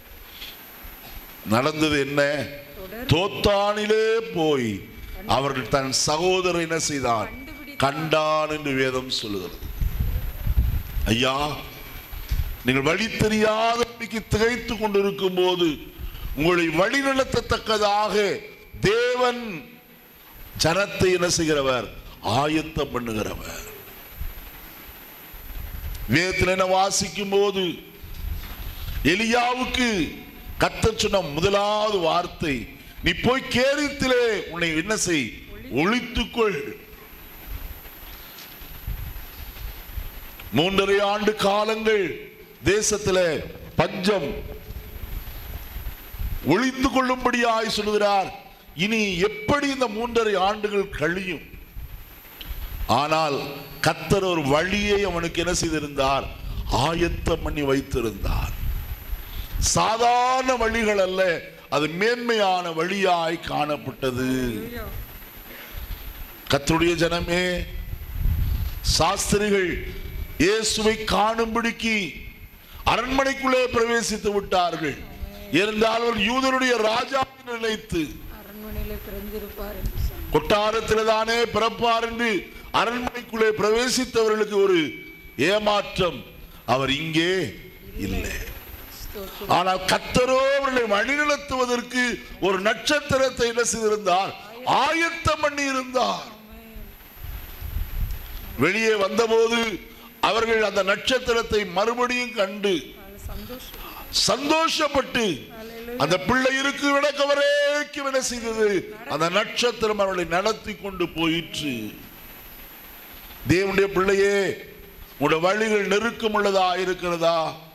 நடந்தது என்ன தோத்தானிலே போய் அவர்கள் தன் சகோதரர் என்ன செய்தான் கண்டான் என்று வேதம் சொல்லுகிறது ஐயா நீங்கள் வழி தெரியாதபடிக்கு திகைத்து கொண்டிருக்கும் போது உங்களை வழி நடத்தத்தக்கதாக தேவன் ஜனத்தை என்ன செய்கிறவர் ஆயத்தம் பண்ணுகிறவர் வேதத்தில் என்ன வாசிக்கும் போது எலியாவுக்கு கத்தர் சொன்ன முதலாவது வார்த்தை நீ போய் கேரித்திலே உன்னை என்ன செய் ஒழித்துக்கொள் மூன்றரை ஆண்டு காலங்கள் தேசத்திலே பஞ்சம் ஒழித்து கொள்ளும்படியாய் சொல்லுகிறார் இனி எப்படி இந்த மூன்றரை ஆண்டுகள் கழியும் ஆனால் கத்தர் ஒரு வழியை அவனுக்கு என்ன செய்திருந்தார் ஆயத்தம் பண்ணி வைத்திருந்தார் சாதாரண வழிகள் அல்ல அது மேன்மையான வழியாய் காணப்பட்டது கத்தருடைய ஜனமே சாஸ்திரிகள் இயேசுவை காணும்படிக்கு அரண்மனைக்குள்ளே பிரவேசித்து விட்டார்கள் இருந்தால் அவர் யூதருடைய ராஜா என்று நினைத்து அரண்மனையில பிறந்திருப்பார் என்று சொன்னார். கொட்டாரத்தில் தானே பிறப்பார் என்று அரண்மனைக்குள்ளே பிரவேசித்தவர்களுக்கு ஒரு ஏமாற்றம் அவர் இங்கே இல்லை ஸ்தோத்திரம். ஆனால் கத்தரோ அவர்களை வழிநடத்துவதற்கு ஒரு நட்சத்திரத்தை என்ன செய்திருந்தார் ஆயத்தம் பண்ணி இருந்தார் வெளியே வந்தபோது அவர்கள் அந்த நட்சத்திரத்தை மறுபடியும் கண்டு நல்ல சந்தோஷம் சந்தோஷப்பட்டு அந்த பிள்ளை இருக்கு விளக்க வரைக்கும் என்ன செய்தது அந்த நட்சத்திரம் அவர்களை நடத்தி கொண்டு போயிற்று தேவனுடைய பிள்ளையே உடைய வழிகள் நெருக்கம் உள்ளதா இருக்கிறதா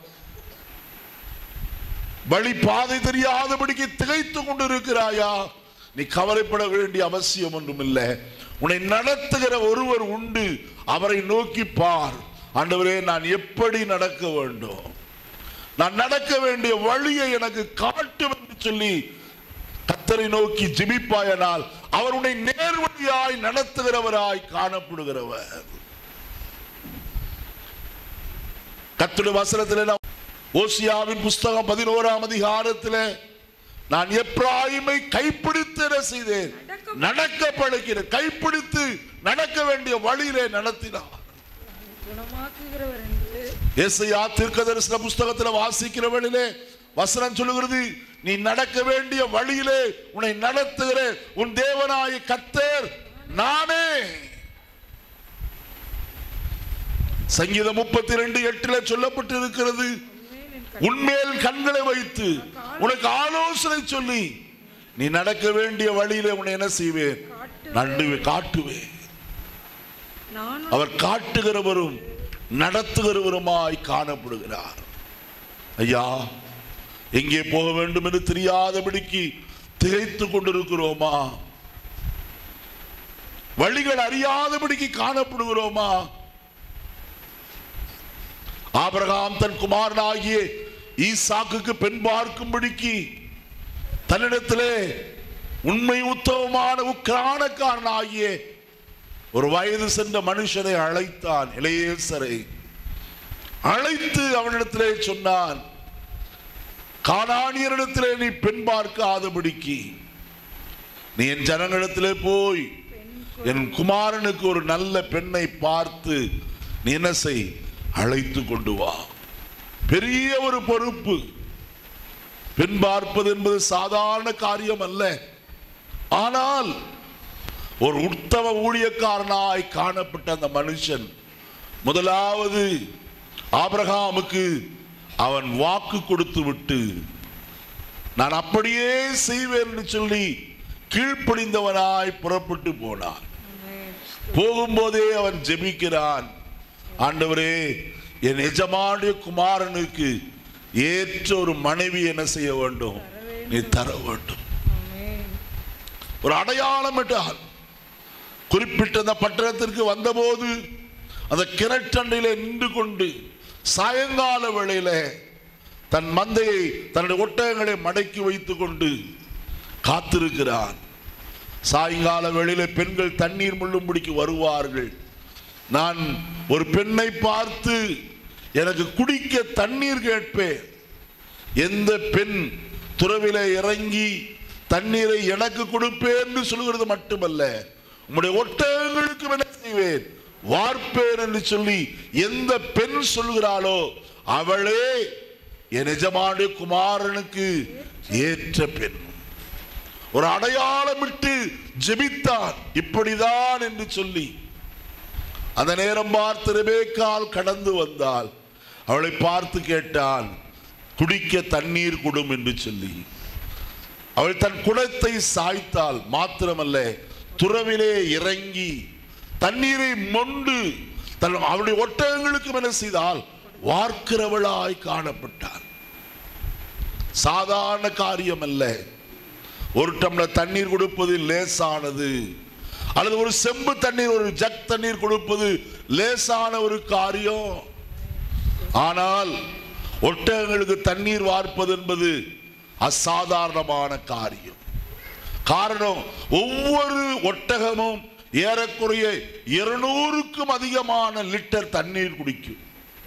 வழி பாதை தெரியாதபடிக்கு திகைத்து கொண்டு இருக்கிறாயா நீ கவலைப்பட வேண்டிய அவசியம் ஒன்றும் இல்லை உன்னை நடத்துகிற ஒருவர் உண்டு அவரை நோக்கி பார் ஆண்டவரே நான் எப்படி நடக்க வேண்டும் நான் நடக்க வேண்டிய வழியை எனக்கு காட்டும் என்று சொல்லி கத்தரை நோக்கி ஜெபிப்பாயனால் அவர் உன்னை நேர்வழியாய் நடத்துகிறவராய் காணப்படுகிறவர் கத்துடைய வசனத்தில் நாம் ஓசியாவின் புஸ்தகம் பதினோராம் அதிகாரத்தில் நான் எப்ராயிமை கைப்பிடித்து என்ன செய்தேன் நடக்க பழகிறேன் கைப்பிடித்து நடக்க வேண்டிய வழியிலே நடத்தினார் குணமாக்குகிறவர் என்று ஏசையா தீர்க்க தரிசன புஸ்தகத்தில் வாசிக்கிற வழியிலே வசனம் சொல்லுகிறது நீ நடக்க வேண்டிய வழியிலே உன்னை நடத்துகிற உன் தேவனாய கத்தர் நானே சங்கீதம் முப்பத்தி ரெண்டு எட்டுல சொல்லப்பட்டு இருக்கிறது உண்மையில் என் உன்மேல் கண்களை வைத்து உனக்கு ஆலோசனை சொல்லி நீ நடக்க வேண்டிய வழியிலே உன்னை என்ன செய்வேன் நடுவே காட்டுவேன் நானும் அவர் காட்டுகிறவரும் நடத்துகிறவருமாய் காணப்படுகிறார் ஐயா எங்கே போக வேண்டும் என்று தெரியாதபடிக்கு திகைத்துக் கொண்டிருக்கிறோமா வழிகள் அறியாதபடிக்கு காணப்படுகிறோமா ஆபிரகாம் தன் குமாரனாகிய ஈசாக்குக்கு பெண் பார்க்கும்படிக்கு தன்னிடத்திலே உண்மை உத்தமமான உக்கிரானக்காரனாகிய ஒரு வயது சென்ற மனுஷனை அழைத்தான் இளையேசரை அழைத்து அவனிடத்திலே சொன்னான் காணானியரிடத்திலே நீ பெண் பார்க்காதபடிக்கு நீ என் ஜனங்களிடத்திலே போய் என் குமாரனுக்கு ஒரு நல்ல பெண்ணை பார்த்து நீ என்ன செய் அழைத்து கொண்டு வா பெரிய ஒரு பொறுப்பு பெண் பார்ப்பது என்பது சாதாரண காரியம் அல்ல ஆனால் ஒரு உத்தம ஊழியக்காரனாய் காணப்பட்ட அந்த மனுஷன் முதலாவது ஆபிரகாமுக்கு அவன் வாக்கு கொடுத்து விட்டு நான் அப்படியே செய்வேன் என்று சொல்லி கீழ்ப்படிந்தவனாய் புறப்பட்டு போனான் ஆமென். போகும்போதே அவன் ஜெபிக்கிறான் ஆண்டவரே என் எஜமானுடைய குமாரனுக்கு ஏற்ற ஒரு மனைவி என்ன செய்ய வேண்டும் நீ தர வேண்டும் ஆமென். ஒரு அடையாளம் இட்டால் குறிப்பிட்ட அந்த பட்டணத்திற்கு வந்தபோது அந்த கிணற்றண்டையிலே நின்று கொண்டு சாயங்கால வேளையில தன் மந்தையை தன்னுடைய ஒட்டகங்களை மடக்கி வைத்துக் கொண்டு காத்திருக்கிறான் சாயங்கால வேளையில பெண்கள் தண்ணீர் முள்ளும்படிக்கு வருவார்கள் நான் ஒரு பெண்ணை பார்த்து எனக்கு குடிக்க தண்ணீர் கேட்பேன் எந்த பெண் துறவில இறங்கி தண்ணீரை எனக்கு கொடுப்பேன் என்று சொல்கிறது மட்டுமல்ல உம்முடைய ஒட்டகங்களுக்கு என்ன செய்வேன் வார்ப்பேன் என்று சொல்லி எந்த பெண் சொல்கிறாளோ அவளே என் எஜமானுடைய குமாரனுக்கு ஏற்ற பெண் ஒரு அடையாளமிட்டு ஜெபித்தான் இப்படிதான் என்று சொல்லி அந்த நேரம் பார்த்து ரெபேக்கால் கடந்து வந்தால் அவளை பார்த்து கேட்டான் குடிக்க தண்ணீர் கொடும் என்று சொல்லி அவள் தன் குடத்தை சாய்த்தால் மாத்திரமல்ல துறவிலே இறங்கி தண்ணீரை மொண்டு தன் அவளுடைய ஒட்டகங்களுக்கு என்ன செய்தால் வார்க்கிறவளாய் காணப்பட்டார் சாதாரண காரியம் அல்ல ஒரு டம்ளர் தண்ணீர் கொடுப்பது லேசானது அல்லது ஒரு செம்பு தண்ணீர் ஒரு ஜக் தண்ணீர் கொடுப்பது லேசான ஒரு காரியம் ஆனால் ஒட்டகங்களுக்கு தண்ணீர் வார்ப்பது என்பது அசாதாரணமான காரியம் காரணம் ஒவ்வொரு ஒட்டகமும் ஏறக்குறைய இருநூறுக்கும் அதிகமான லிட்டர் தண்ணீர் குடிக்கும்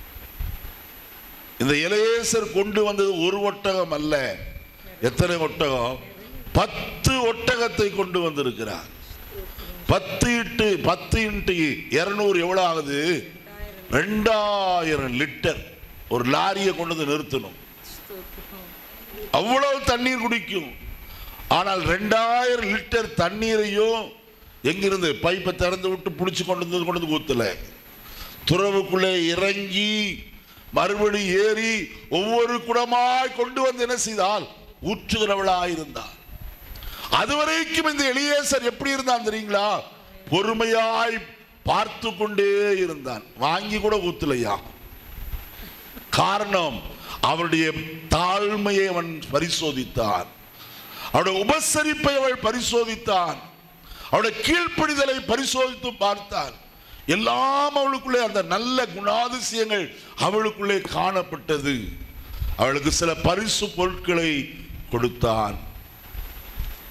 இந்த இளையேசர் கொண்டு வந்தது ஒரு ஒட்டகம் அல்ல எத்தனை ஒட்டகம் பத்து ஒட்டகத்தை கொண்டு வந்திருக்கிறார் பத்து இட்டு பத்து இன்ட்டு இருநூறு எவ்வளவு ஆகுது ரெண்டாயிரம் லிட்டர் ஒரு லாரியை கொண்டு வந்து நிறுத்தணும் ஸ்தோத்திரம். அவ்வளவு தண்ணீர் குடிக்கும் ஆனால் ரெண்டாயிரம் லிட்டர் தண்ணீரையும் எங்கிருந்து பைப்பை திறந்து விட்டு பிடிச்சு கொண்டு வந்து கொண்டு வந்து ஊத்தல துறவுக்குள்ளே இறங்கி மறுபடி ஏறி ஒவ்வொரு குடமாய் கொண்டு வந்து என்ன செய்தால் ஊற்றுகிறவளாயிருந்தார் அதுவரைக்கும் இந்த எளியேசர் எப்படி இருந்தான் தெரியுங்களா பொறுமையாய் பார்த்து கொண்டே இருந்தான் வாங்கி கூட ஊத்தலையா காரணம் அவருடைய தாழ்மையை அவன் பரிசோதித்தான் அவருடைய உபசரிப்பை அவள் பரிசோதித்தான் அவருடைய கீழ்ப்படிதலை பரிசோதித்து பார்த்தான் எல்லாம் அவளுக்குள்ளே அந்த நல்ல குணாதிசயங்கள் அவளுக்குள்ளே காணப்பட்டது அவளுக்கு சில பரிசு பொருட்களை கொடுத்தான்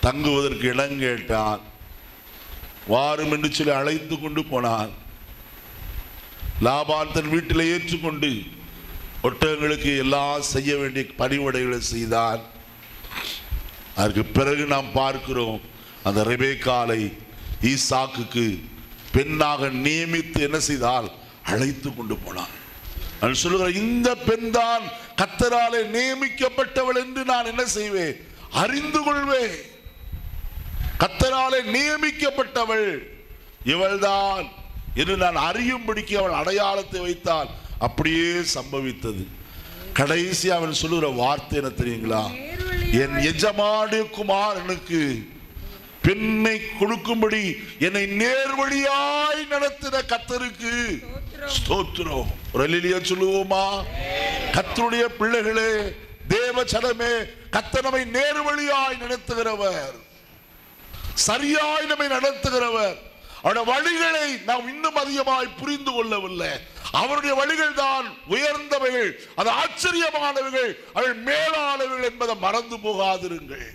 தங்குவதற்கு இடம் கேட்டான் வாரும் என்று சொல்லி அழைத்து கொண்டு போனான் லாபான் தன் வீட்டில் ஏற்றுக்கொண்டு ஒட்டகங்களுக்கு எல்லாம் செய்ய வேண்டிய பணிவுடைகளை செய்தான் அதற்கு பிறகு நாம் பார்க்கிறோம் அந்த ரெபேக்காலை ஈசாக்குக்கு பெண்ணாக நியமித்து என்ன செய்தால் அழைத்து கொண்டு போனான் நான் சொல்லுகிற இந்த பெண் தான் கத்தராலே நியமிக்கப்பட்டவள் என்று நான் என்ன செய்வேன் அறிந்து கொள்வேன் கத்தராலே நியமிக்கப்பட்டவள் இவள்தான் என்று நான் அறியும்படிக்கு அவள் அடையாளத்தை வைத்தால் அப்படியே சம்பவித்தது கடைசி அவன் சொல்லுகிற வார்த்தை என்ன தெரியுங்களா என் எஜமானு குமாரனுக்கு பெண்ணை கொடுக்கும்படி என்னை நேர்வழியாய் நடத்தின கத்தருக்கு ஸ்தோத்திரம் ஒரு அல்லேலூயா சொல்லுவோமா கத்தருடைய பிள்ளைகளே தேவ சனமே கத்தர் நம்மை நேர்வழியாய் நடத்துகிறவர் சரியாய் நம்மை நடத்துகிறவர் அவருடைய வழிகளை நாம் இன்னும் அதிகமாய் புரிந்து கொள்ளவில்லை அவருடைய வழிகள் தான் உயர்ந்தவைகள் அது ஆச்சரியமானவைகள் அவை மேலானவைகள் என்பதை மறந்து போகாதிருங்கள்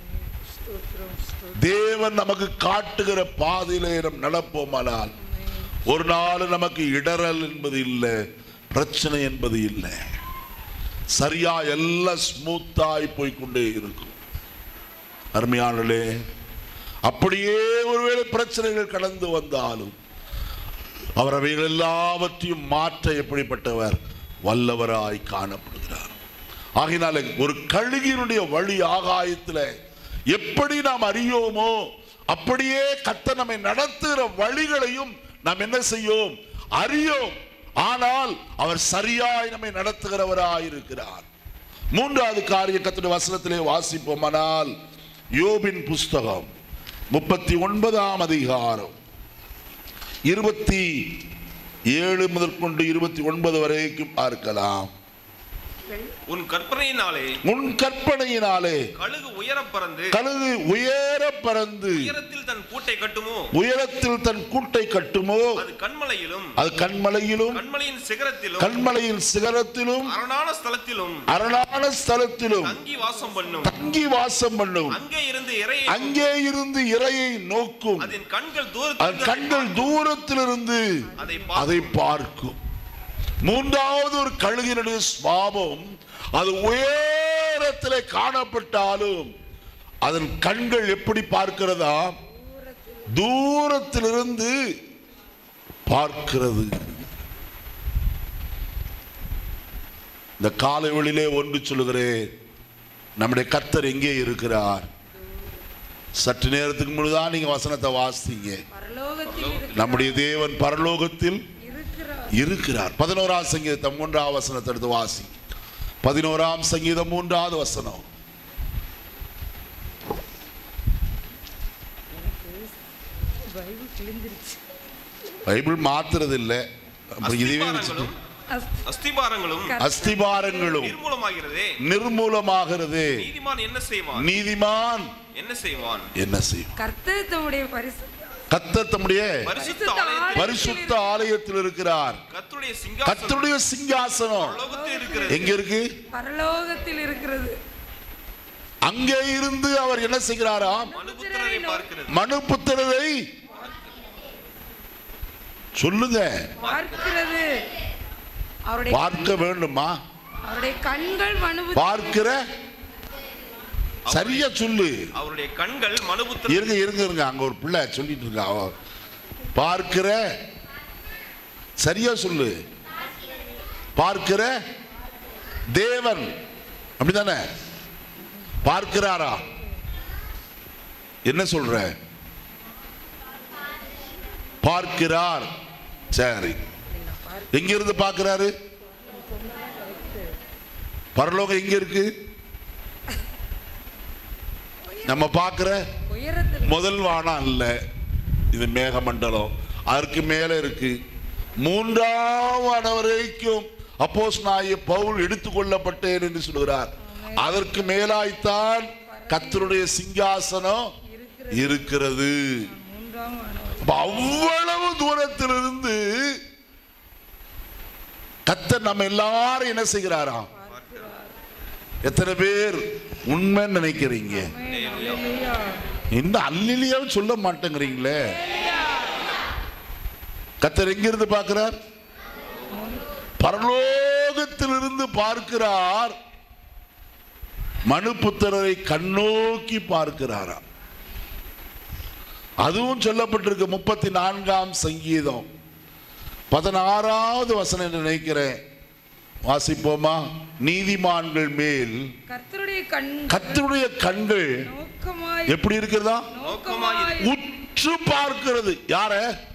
தேவன் நமக்கு காட்டுகிற பாதையிலே நாம் நடப்போமானால் ஒரு நாள் நமக்கு இடரல் என்பது இல்லை பிரச்சனை என்பது இல்லை சரியா எல்லாம் ஸ்மூத்தாய் போய்க்கொண்டே இருக்கும் அருமையானே அப்படியே ஒருவேளை பிரச்சனைகள் கடந்து வந்தாலும் அவர் அவைகள் எல்லாவற்றையும் மாற்ற எப்படிப்பட்டவர் வல்லவராய் காணப்படுகிறார் ஆகினால ஒரு கழுகினுடைய வழி ஆகாயத்தில் எப்படி நாம் அறியோமோ அப்படியே கத்த நம்மை நடத்துகிற வழிகளையும் நாம் என்ன செய்யோம் அறியோம் ஆனால் அவர் சரியாய் நம்மை நடத்துகிறவராய் இருக்கிறார் மூன்றாவது காரிய கத்துடைய வசனத்திலே வாசிப்போமானால் யோபின் புஸ்தகம் முப்பத்தி ஒன்பதாம் அதிகாரம் இருபத்தி ஏழு முதற்கொண்டு இருபத்தி ஒன்பது வரைக்கும் பார்க்கலாம் உன் கற்பனையினாலே உன் கற்பனையினாலே கழுகு உயர பறந்து கழுகு உயர பறந்து உயரத்தில் தன் கூட்டை கட்டுமோ உயரத்தில் தன் கூட்டை கட்டுமோ அது கண்மலையிலும் அது கண்மலையிலும் கண்மலையின் சிகரத்திலும் கண்மலையின் சிகரத்திலும் அரணான ஸ்தலத்திலும் அரணான ஸ்தலத்திலும் தங்கி வாசம் பண்ணும் தங்கி வாசம் பண்ணும் அங்கே இருந்து இறையை அங்கே இருந்து இறையை நோக்கும் அதன் கண்கள் அதன் தூரத்தில் கண்கள் தூரத்திலிருந்து அதை அதை பார்க்கும் மூன்றாவது ஒரு கழுகினுடைய சுவாபம் அது உயரத்திலே காணப்பட்டாலும் அதன் கண்கள் எப்படி பார்க்கிறதா தூரத்திலிருந்து பார்க்கிறது இந்த காலை வெளியிலே ஒன்று சொல்லுகிறேன் நம்முடைய கத்தர் எங்கே இருக்கிறார் சற்று நேரத்துக்கு முன்னதான் நீங்க வசனத்தை வாசித்தீங்க பரலோகத்தில் இருக்கிற- நம்முடைய தேவன் பரலோகத்தில் இருக்கிறார் இருக்கிறார் பதினோராம் சங்கீதம் மூன்றாவது வசனத்தை எடுத்து வாசி பதினோராம் சங்கீதம் மூன்றாவது வசனம் பைபிள் கிழிஞ்சிருச்சு பைபிள் மாத்துறது இல்ல அப்புறம் இதுவே வச்சுட்டு அஸ்திபாரங்களும் கர்த்தர் அஸ்திபாரங்களும் நிர்மூலமாகிறதே நிர்மூலமாகிறது நீதிமான் என்ன செய்வான் நீதிமான் என்ன செய்வான் என்ன செய்யும் கர்த்தர் தம்முடைய பரிசு கத்தர் தம்முடைய பரிசுத்த பரிசுத்த ஆலயத்தில் பரிசுத்த ஆலயத்தில் இருக்கிறார் கர்த்தருடைய சிங்காசனம் கத்தருடைய சிங்காசனம் பரலோகத்தில் இருக்கிறது எங்க இருக்கு பரலோகத்தில் இருக்கிறது அங்கே இருந்து அவர் என்ன செய்கிறாராம் மனுபுத்திரரை பார்க்கிறது மனுபுத்திரரை சொல்லுங்க பார்க்கிறது அவருடைய பார்க்க வேண்டுமா அவருடைய கண்கள் மனு பார்க்கிற சரியா சொல்லு அவருடைய கண்கள் மனுபுத்திர இருங்க இருங்க இருங்க அங்க ஒரு பிள்ளை சொல்லிட்டு இருக்கா அவ. பார்க்கிற சரியா சொல்லு பார்க்கிற தேவன் அப்படிதானே பார்க்கிறாரா என்ன சொல்ற பார்க்கிறார் சரி எங்க இருந்து பார்க்கிறாரு பரலோகம் எங்க இருக்கு நம்ம பார்க்கிற உயரத்தில் முதல் வானம் அல்ல இது மேகமண்டலம் அதற்கு மேல இருக்கு மூன்றாம் வானம் வரைக்கும் அப்போஸ் நாய பவுல் எடுத்துக்கொள்ளப்பட்டேன் என்று சொல்கிறார் அதற்கு மேலாய்த்தான் கர்த்தருடைய சிங்காசனம் இருக்கிறது மூன்றாம் வானம் அப்ப அவ்வளவு தூரத்திலிருந்து கத்தர் நம்ம எல்லாரும் என்ன செய்கிறாராம் எத்தனை பேர் உண்மை நினைக்கிறீங்க அல்லேலூயா இந்த அல்லிலியாவும் சொல்ல மாட்டேங்கிறீங்களே கத்தர் எங்கிருந்து பார்க்கிறார் பரலோகத்திலிருந்து பார்க்கிறார் மனுபுத்திரரை கண்ணோக்கி பார்க்கிறாராம் அதுவும் சொல்லப்பட்டிருக்கு முப்பத்தி நான்காம் சங்கீதம் பதினாறாவது வசனம் என்று நினைக்கிறேன் வாசிப்போமா நீதிமான்கள் மேல் கர்த்தருடைய கண் கத்தருடைய கண்கள் நோக்கமாய் எப்படி இருக்கிறதா நோக்கமாய் உற்று பார்க்கிறது யார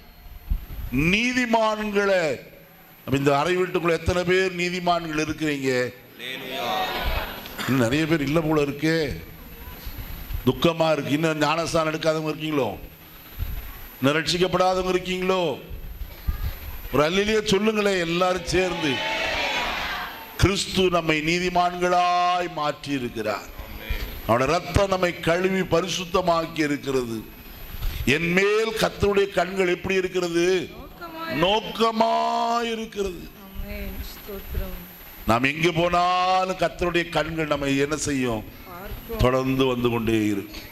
நீதிமான்களை அப்ப இந்த அறை வீட்டுக்குள்ள எத்தனை பேர் நீதிமான்கள் இருக்கிறீங்க இன்னும் நிறைய பேர் இல்ல போல இருக்கே துக்கமா இருக்கு இன்னும் ஞானஸ்தானம் எடுக்காதவங்க இருக்கீங்களோ இன்னும் ரட்சிக்கப்படாதவங்க இருக்கீங்களோ ஒரு அல்லிலேயே சொல்லுங்களேன் எல்லாரும் சேர்ந்து கிறிஸ்து நம்மை நீதிமான்களாய் மாற்றி இருக்கிறார் அவனுடைய ரத்தம் நம்மை கழுவி பரிசுத்தமாக்கி இருக்கிறது என் மேல் கர்த்தருடைய கண்கள் எப்படி இருக்கிறது நோக்கமாய் நோக்கமாய் இருக்கிறது ஆமென் ஸ்தோத்திரம் நாம் எங்கே போனாலும் கர்த்தருடைய கண்கள் நம்மை என்ன செய்யும் பார்க்கும் தொடர்ந்து வந்து கொண்டே இருக்கும்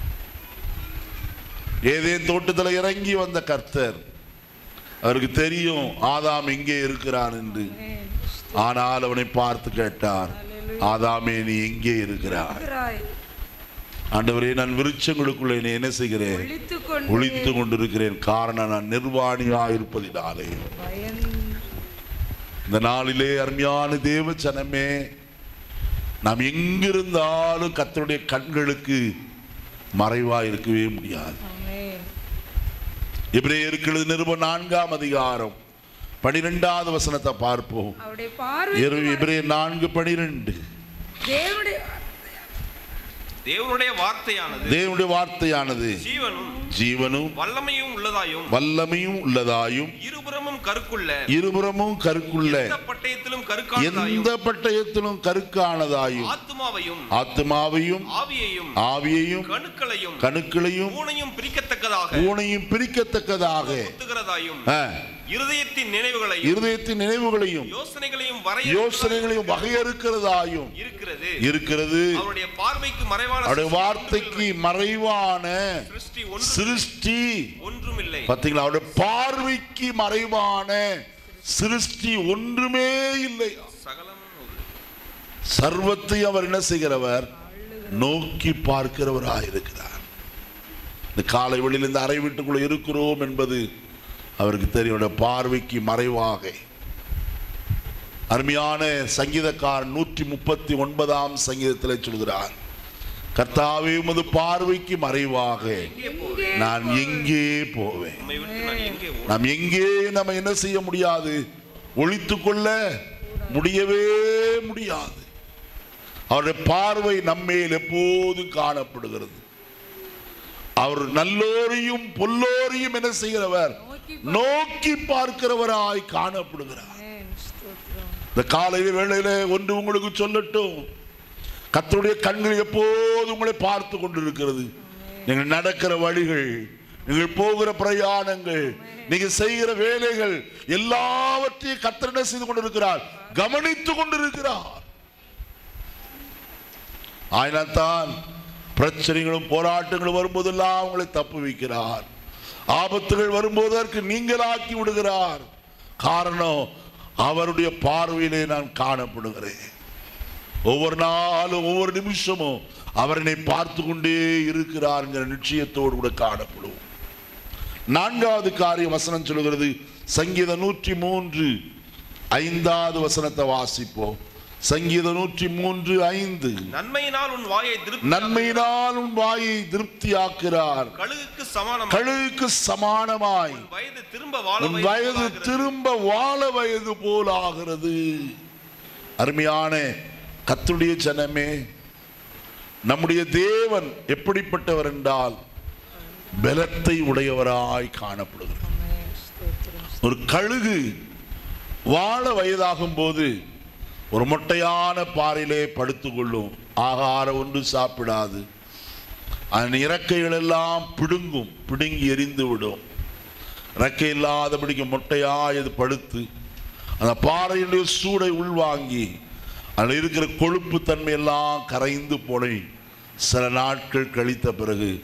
ஏதேன் தோட்டத்தில் இறங்கி வந்த கர்த்தர் அவருக்கு தெரியும் ஆதாம் எங்கே இருக்கிறான் என்று ஆமென் ஆனால் அவனை பார்த்து கேட்டார் ஆதாமே நீ எங்கே இருக்கிறாய் ஸ்தோத்திராய் ஆண்டவரே நான் விருட்சங்களுக்குள்ளே நீ என்ன செய்கிறேன் ஒளித்துக் கொண்டு ஒளித்து கொண்டிருக்கிறேன் காரணம் நான் நிர்வாணியா இருப்பதினாலே பயந்து இந்த நாளிலே அருமையான தேவ ஜனமே நாம் எங்கிருந்தாலும் கர்த்தருடைய கண்களுக்கு மறைவா இருக்கவே முடியாது ஆமென் எபிரேயருக்கு நிருபம் நான்காம் அதிகாரம் பனிரெண்டாவது வசனத்தை பார்ப்போம் அவருடைய பார்வை எபிரேயர் நான்கு பனிரெண்டு தேவனுடைய தேவனுடைய வார்த்தையானது தேவனுடைய வார்த்தையானது ஜீவனும் ஜீவனும் வல்லமையும் உள்ளதாயும் வல்லமையும் உள்ளதாயும் இருபுறமும் கருக்குள்ள இருபுறமும் கருக்குள்ள எந்த பட்டயத்திலும் கருக்கானதாயும் எந்த பட்டயத்திலும் கருக்கானதாயும் ஆத்துமாவையும் ஆத்மாவையும் ஆவியையும் ஆவியையும் கணுக்களையும் கணுக்களையும் ஊனையும் பிரிக்கத்தக்கதாக ஊனையும் பிரிக்கத்தக்கதாக குத்துகிறதாயும் ஆ, இருதயத்தின் நினைவுகளையும் இருதயத்தின் நினைவுகளையும் யோசனைகளையும் வரைய யோசனைகளையும் வகையறுக்கிறதாயும் இருக்கிறது இருக்கிறது அவருடைய பார்வைக்கு மறைவான அவருடைய வார்த்தைக்கு மறைவான சிருஷ்டி ஒன்று சிருஷ்டி ஒன்றுமில்லை பாத்தீங்களா அவருடைய பார்வைக்கு மறைவான சிருஷ்டி ஒன்றுமே இல்லை சகலமும் ஒரு சர்வத்தை அவர் என்ன செய்கிறவர் நோக்கி பார்க்கிறவராயிருக்கிறார் இந்த காலை வெளியில் இந்த அறை வீட்டுக்குள்ள இருக்கிறோம் என்பது அவருக்கு தெரியும் அவருடைய பார்வைக்கு மறைவாக அருமையான சங்கீதக்காரன் நூற்றி முப்பத்தி ஒன்பதாம் சங்கீதத்தில் சொல்கிறார் கர்த்தாவே உமது பார்வைக்கு மறைவாக நான் எங்கே போவேன் உம்மை விட்டு நான் எங்கே ஓ- நாம் எங்கே நம்ம என்ன செய்ய முடியாது ஒழித்து கொள்ள முடியவே முடியாது அவருடைய பார்வை நம்மேல் எப்போதும் காணப்படுகிறது அவர் நல்லோரையும் பொல்லோரையும் என்ன செய்கிறவர் நோக்கி நோக்கி பார்க்கிறவராய் காணப்படுகிறார் ஆமென் ஸ்தோத்திரம் இந்த காலையில வேளையில ஒன்று உங்களுக்கு சொல்லட்டும் கர்த்தருடைய கண்கள் எப்போது உங்களை பார்த்து கொண்டிருக்கிறது நீங்கள் நடக்கிற வழிகள் நீங்கள் போகிற பிரயாணங்கள் நீங்க செய்கிற வேலைகள் எல்லாவற்றையும் கர்த்தர் என்ன செய்து கொண்டிருக்கிறார் கவனித்துக் கொண்டிருக்கிறார் ஆயினத்தான் பிரச்சனைகளும் போராட்டங்களும் வரும்போதெல்லாம் உங்களை தப்பு வைக்கிறார் ஆபத்துகள் வரும்போது அதற்கு நீங்களாக்கி விடுகிறார் காரணம் அவருடைய பார்வையிலே நான் காணப்படுகிறேன் ஒவ்வொரு நாளும் ஒவ்வொரு நிமிஷமும் அவர் என்னை பார்த்து கொண்டே இருக்கிறார் என்கிற நிச்சயத்தோடு கூட காணப்படுவோம் நான்காவது காரியம் வசனம் சொல்கிறது சங்கீதம் நூற்றி மூன்று ஐந்தாவது வசனத்தை வாசிப்போம் சங்கீதம் நூற்றி மூன்று ஐந்து நன்மையினால் உன் வாயை திருப்தி நன்மையினால் உன் வாயை திருப்தியாக்குறார் கழுகுக்கு சமானம் கழுகுக்கு சமானமாய் வயது திரும்ப வாழ உன் வயது திரும்ப வாழ வயது போல் ஆகிறது அருமையான கத்துடைய ஜனமே நம்முடைய தேவன் எப்படிப்பட்டவர் என்றால் பலத்தை உடையவராய் காணப்படுகிறார் ஆமென் ஸ்தோத்திரம் ஒரு கழுகு வாழ வயதாகும் போது ஒரு மொட்டையான பாறையிலே படுத்துக்கொள்ளும் ஆகாரம் ஒன்று சாப்பிடாது அதன் இறக்கைகள் எல்லாம் பிடுங்கும் பிடுங்கி எரிந்து விடும் இறக்கை இல்லாதபடிக்கு மொட்டையாய் அது படுத்து அந்த பாறையினுடைய சூடை உள்வாங்கி அதில் இருக்கிற கொழுப்பு தன்மை எல்லாம் கரைந்து போனை சில நாட்கள் கழித்த பிறகு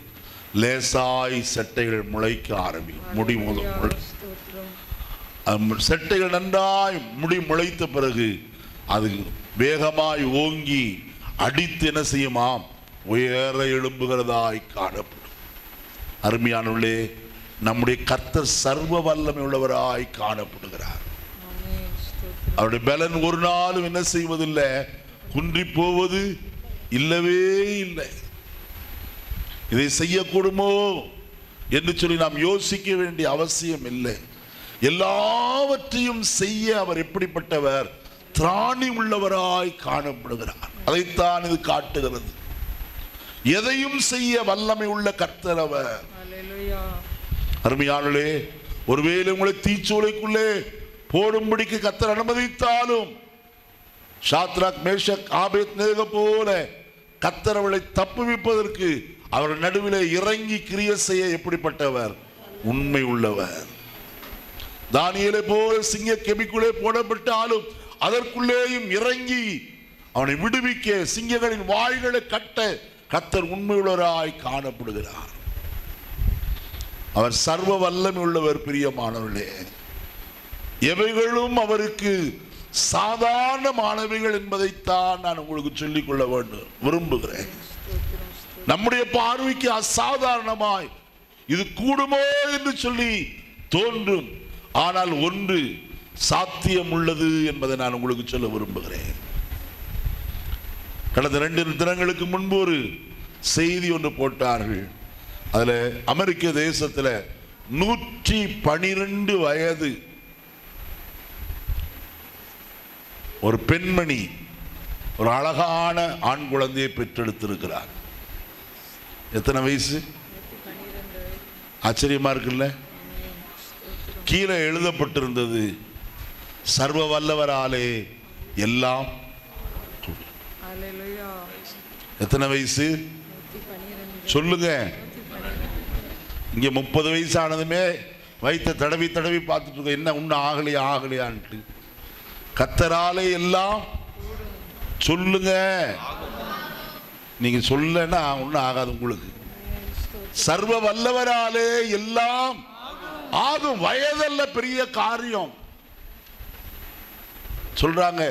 லேசாய் செட்டைகள் முளைக்க ஆரம்பிக்கும் முடி முதல் முளை ஸ்தோத்திரம் அந்த செட்டைகள் நன்றாய் முடி முளைத்த பிறகு அது வேகமாய் ஓங்கி அடித்து என்ன செய்யுமாம் உயர எழும்புகிறதாய் காணப்படும் அருமையானுள்ளே நம்முடைய கர்த்தர் சர்வ வல்லமை உள்ளவராய் காணப்படுகிறார் ஆமென் ஸ்தோத்திரம் அவருடைய பலன் ஒரு நாளும் என்ன செய்வதில்லை குன்றி போவது இல்லவே இல்லை இதை செய்யக்கூடுமோ என்று சொல்லி நாம் யோசிக்க வேண்டிய அவசியம் இல்லை எல்லாவற்றையும் செய்ய அவர் எப்படிப்பட்டவர் திராணி உள்ளவராய் காணப்படுகிறார் அதைத்தான் இது காட்டுகிறது எதையும் செய்ய வல்லமை உள்ள கர்த்தர் அவர் ஹalleluya அருமையானே ஒருவேளை உங்களை தீச்சூளைக்குள்ளே போடும்படிக்கு கத்தர் அனுமதித்தாலும் ஷாத்ராக் மேஷக் ஆபேத் நேக போல கத்தர் அவளை தப்புவிப்பதற்கு அவர் நடுவிலே இறங்கி கிரிய செய்ய எப்படிப்பட்டவர் உண்மை உள்ளவர் தானியலை போல சிங்க கெபிக்குள்ளே போடப்பட்டாலும் அதற்குள்ளேயும் இறங்கி அவனை விடுவிக்க சிங்கங்களின் வாய்களை கட்ட கத்தர் உண்மையுள்ளவராய் காணப்படுகிறார் அவர் சர்வ வல்லமை உள்ளவர் பிரியமானவர்களே எவைகளும் அவருக்கு சாதாரணமானவைகள் என்பதைத்தான் நான் உங்களுக்கு சொல்லிக் கொள்ள வேண்டும் விரும்புகிறேன் ஸ்தோத்திரம் ஸ்தோத்திரம் நம்முடைய பார்வைக்கு அசாதாரணமாய் இது கூடுமோ என்று சொல்லி தோன்றும் ஆனால் ஒன்று சாத்தியம் உள்ளது என்பதை நான் உங்களுக்கு சொல்ல விரும்புகிறேன் கடந்த ரெண்டு தினங்களுக்கு முன்பு ஒரு செய்தி ஒன்று போட்டார்கள் அதுல அமெரிக்க தேசத்துல நூற்றி பனிரெண்டு வயது ஒரு பெண்மணி ஒரு அழகான ஆண் குழந்தையை பெற்றெடுத்திருக்கிறார் எத்தனை வயசு ஆச்சரியமா இருக்குல்ல கீழே எழுதப்பட்டிருந்தது சர்வ வல்லவராலே எல்லாம் ஹalleluya எத்தனை வயசு 112 சொல்லுங்க இங்க முப்பது வயசு ஆனதுமே வயிற்ற தடவி தடவி பார்த்துட்டு இருக்கோம் என்ன இன்னும் ஆகலையா ஆகலையான்ட்டு கத்தராலே எல்லாம் சொல்லுங்க நீங்க சொல்லனா ஒன்றும் ஆகாது உங்களுக்கு சர்வ வல்லவராலே எல்லாம் ஆகும் வயதல்ல பெரிய காரியம் சொல்றாங்க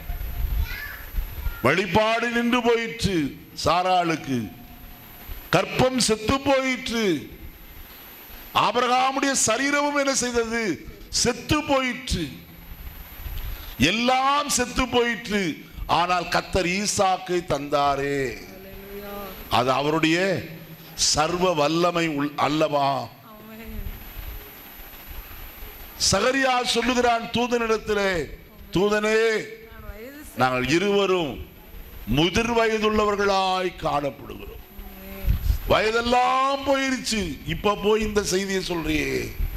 வழிபாடு நின்று போயிற்று சாராளுக்கு கற்பம் செத்து போயிற்று ஆபிரகாமுடைய சரீரமும் என்ன செய்தது செத்து போயிற்று எல்லாம் செத்து போயிற்று ஆனால் கத்தர் ஈசாக்கை தந்தாரே ஹalleluya அது அவருடைய சர்வ வல்லமை உள்- அல்லவா ஆமென் சகரியா சொல்லுகிறான் தூதனிடத்திலே தூதனே நான் வயது நாங்கள் இருவரும் முதிர் வயதுள்ளவர்களாய் காணப்படுகிறோம் வயதெல்லாம் போயிருச்சு இப்ப போய் இந்த செய்தியை சொல்றியே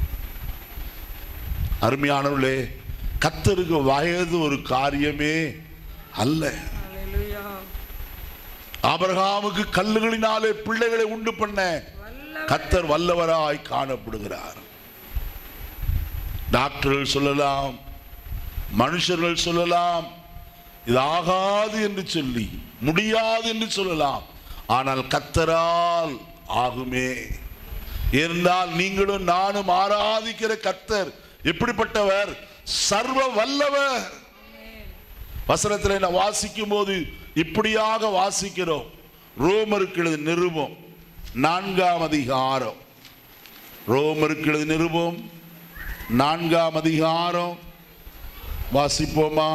அருமையானவர்களே கத்தருக்கு வயது ஒரு காரியமே அல்ல ஹalleluya ஆபிரகாமுக்கு கல்லுகளினாலே பிள்ளைகளை உண்டு பண்ண வல்ல கத்தர் வல்லவராய் காணப்படுகிறார் டாக்டர்கள் சொல்லலாம் மனுஷர்கள் சொல்லலாம் இது ஆகாது என்று சொல்லி முடியாது என்று சொல்லலாம் ஆனால் கத்தரால் ஆகுமே இருந்தால் நீங்களும் நானும் ஆராதிக்கிற கத்தர் எப்படிப்பட்டவர் சர்வ வல்லவர் வசனத்தில் நான் வாசிக்கும் போது இப்படியாக வாசிக்கிறோம் ரோமருக்கு எழுது நிருபம் நான்காம் அதிகாரம் ரோமருக்கு எழுது நிருபம் நான்காம் அதிகாரம் வாசிப்போமா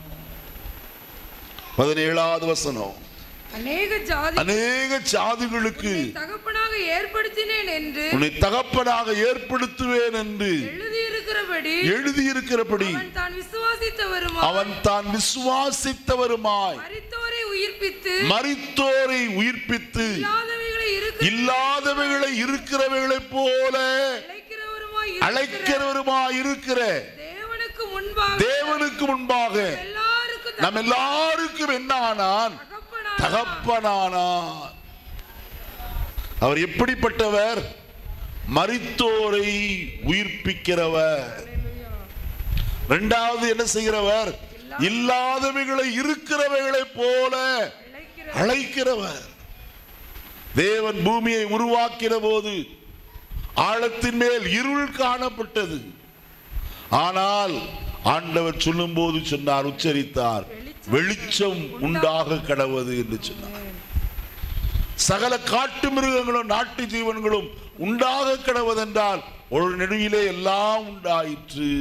பதினேழாவது வசனம் அநேக ஜாதி அநேக சாதிகளுக்கு தகப்பனாக ஏற்படுத்தினேன் என்று உன்னை தகப்பனாக ஏற்படுத்துவேன் என்று எழுதியிருக்கிறபடி எழுதியிருக்கிறபடி அவன் தான் விசுவாசித்தவருமா அவன் தான் விசுவாசித்தவருமாய் மரித்தோரை உயிர்ப்பித்து மரித்தோரை உயிர்ப்பித்து இல்லாதவைகளை இருக்க இல்லாதவைகளை இருக்கிறவைகளைப் போல அழைக்கிறவருமாய் இருக்கிற அழைக்கிறவருமாய் இருக்கிற தேவனுக்கு முன்பாக தேவனுக்கு முன்பாக எல்லாருக்கும் நம் எல்லாருக்கும் என்ன ஆனான் தகப்பனாக தகப்பனானார் அவர் எப்படிப்பட்டவர் மரித்தோரை உயிர்ப்பிக்கிறவர் இரண்டாவது என்ன செய்கிறவர் இல்லாதவைகளை இருக்கிறவைகளைப் போல அழைக்கிற அழைக்கிறவர் தேவன் பூமியை உருவாக்கின போது ஆழத்தின் மேல் இருள் காணப்பட்டது ஆனால் ஆண்டவர் சொல்லும்போது சொன்னார் உச்சரித்தார் வெளிச்சம் உண்டாக கடவது என்று சொன்னார் சகல காட்டு மிருகங்களும் நாட்டு ஜீவன்களும் உண்டாக கிடவதென்றால் ஒரு நெடுவிலே எல்லாம் உண்டாயிற்று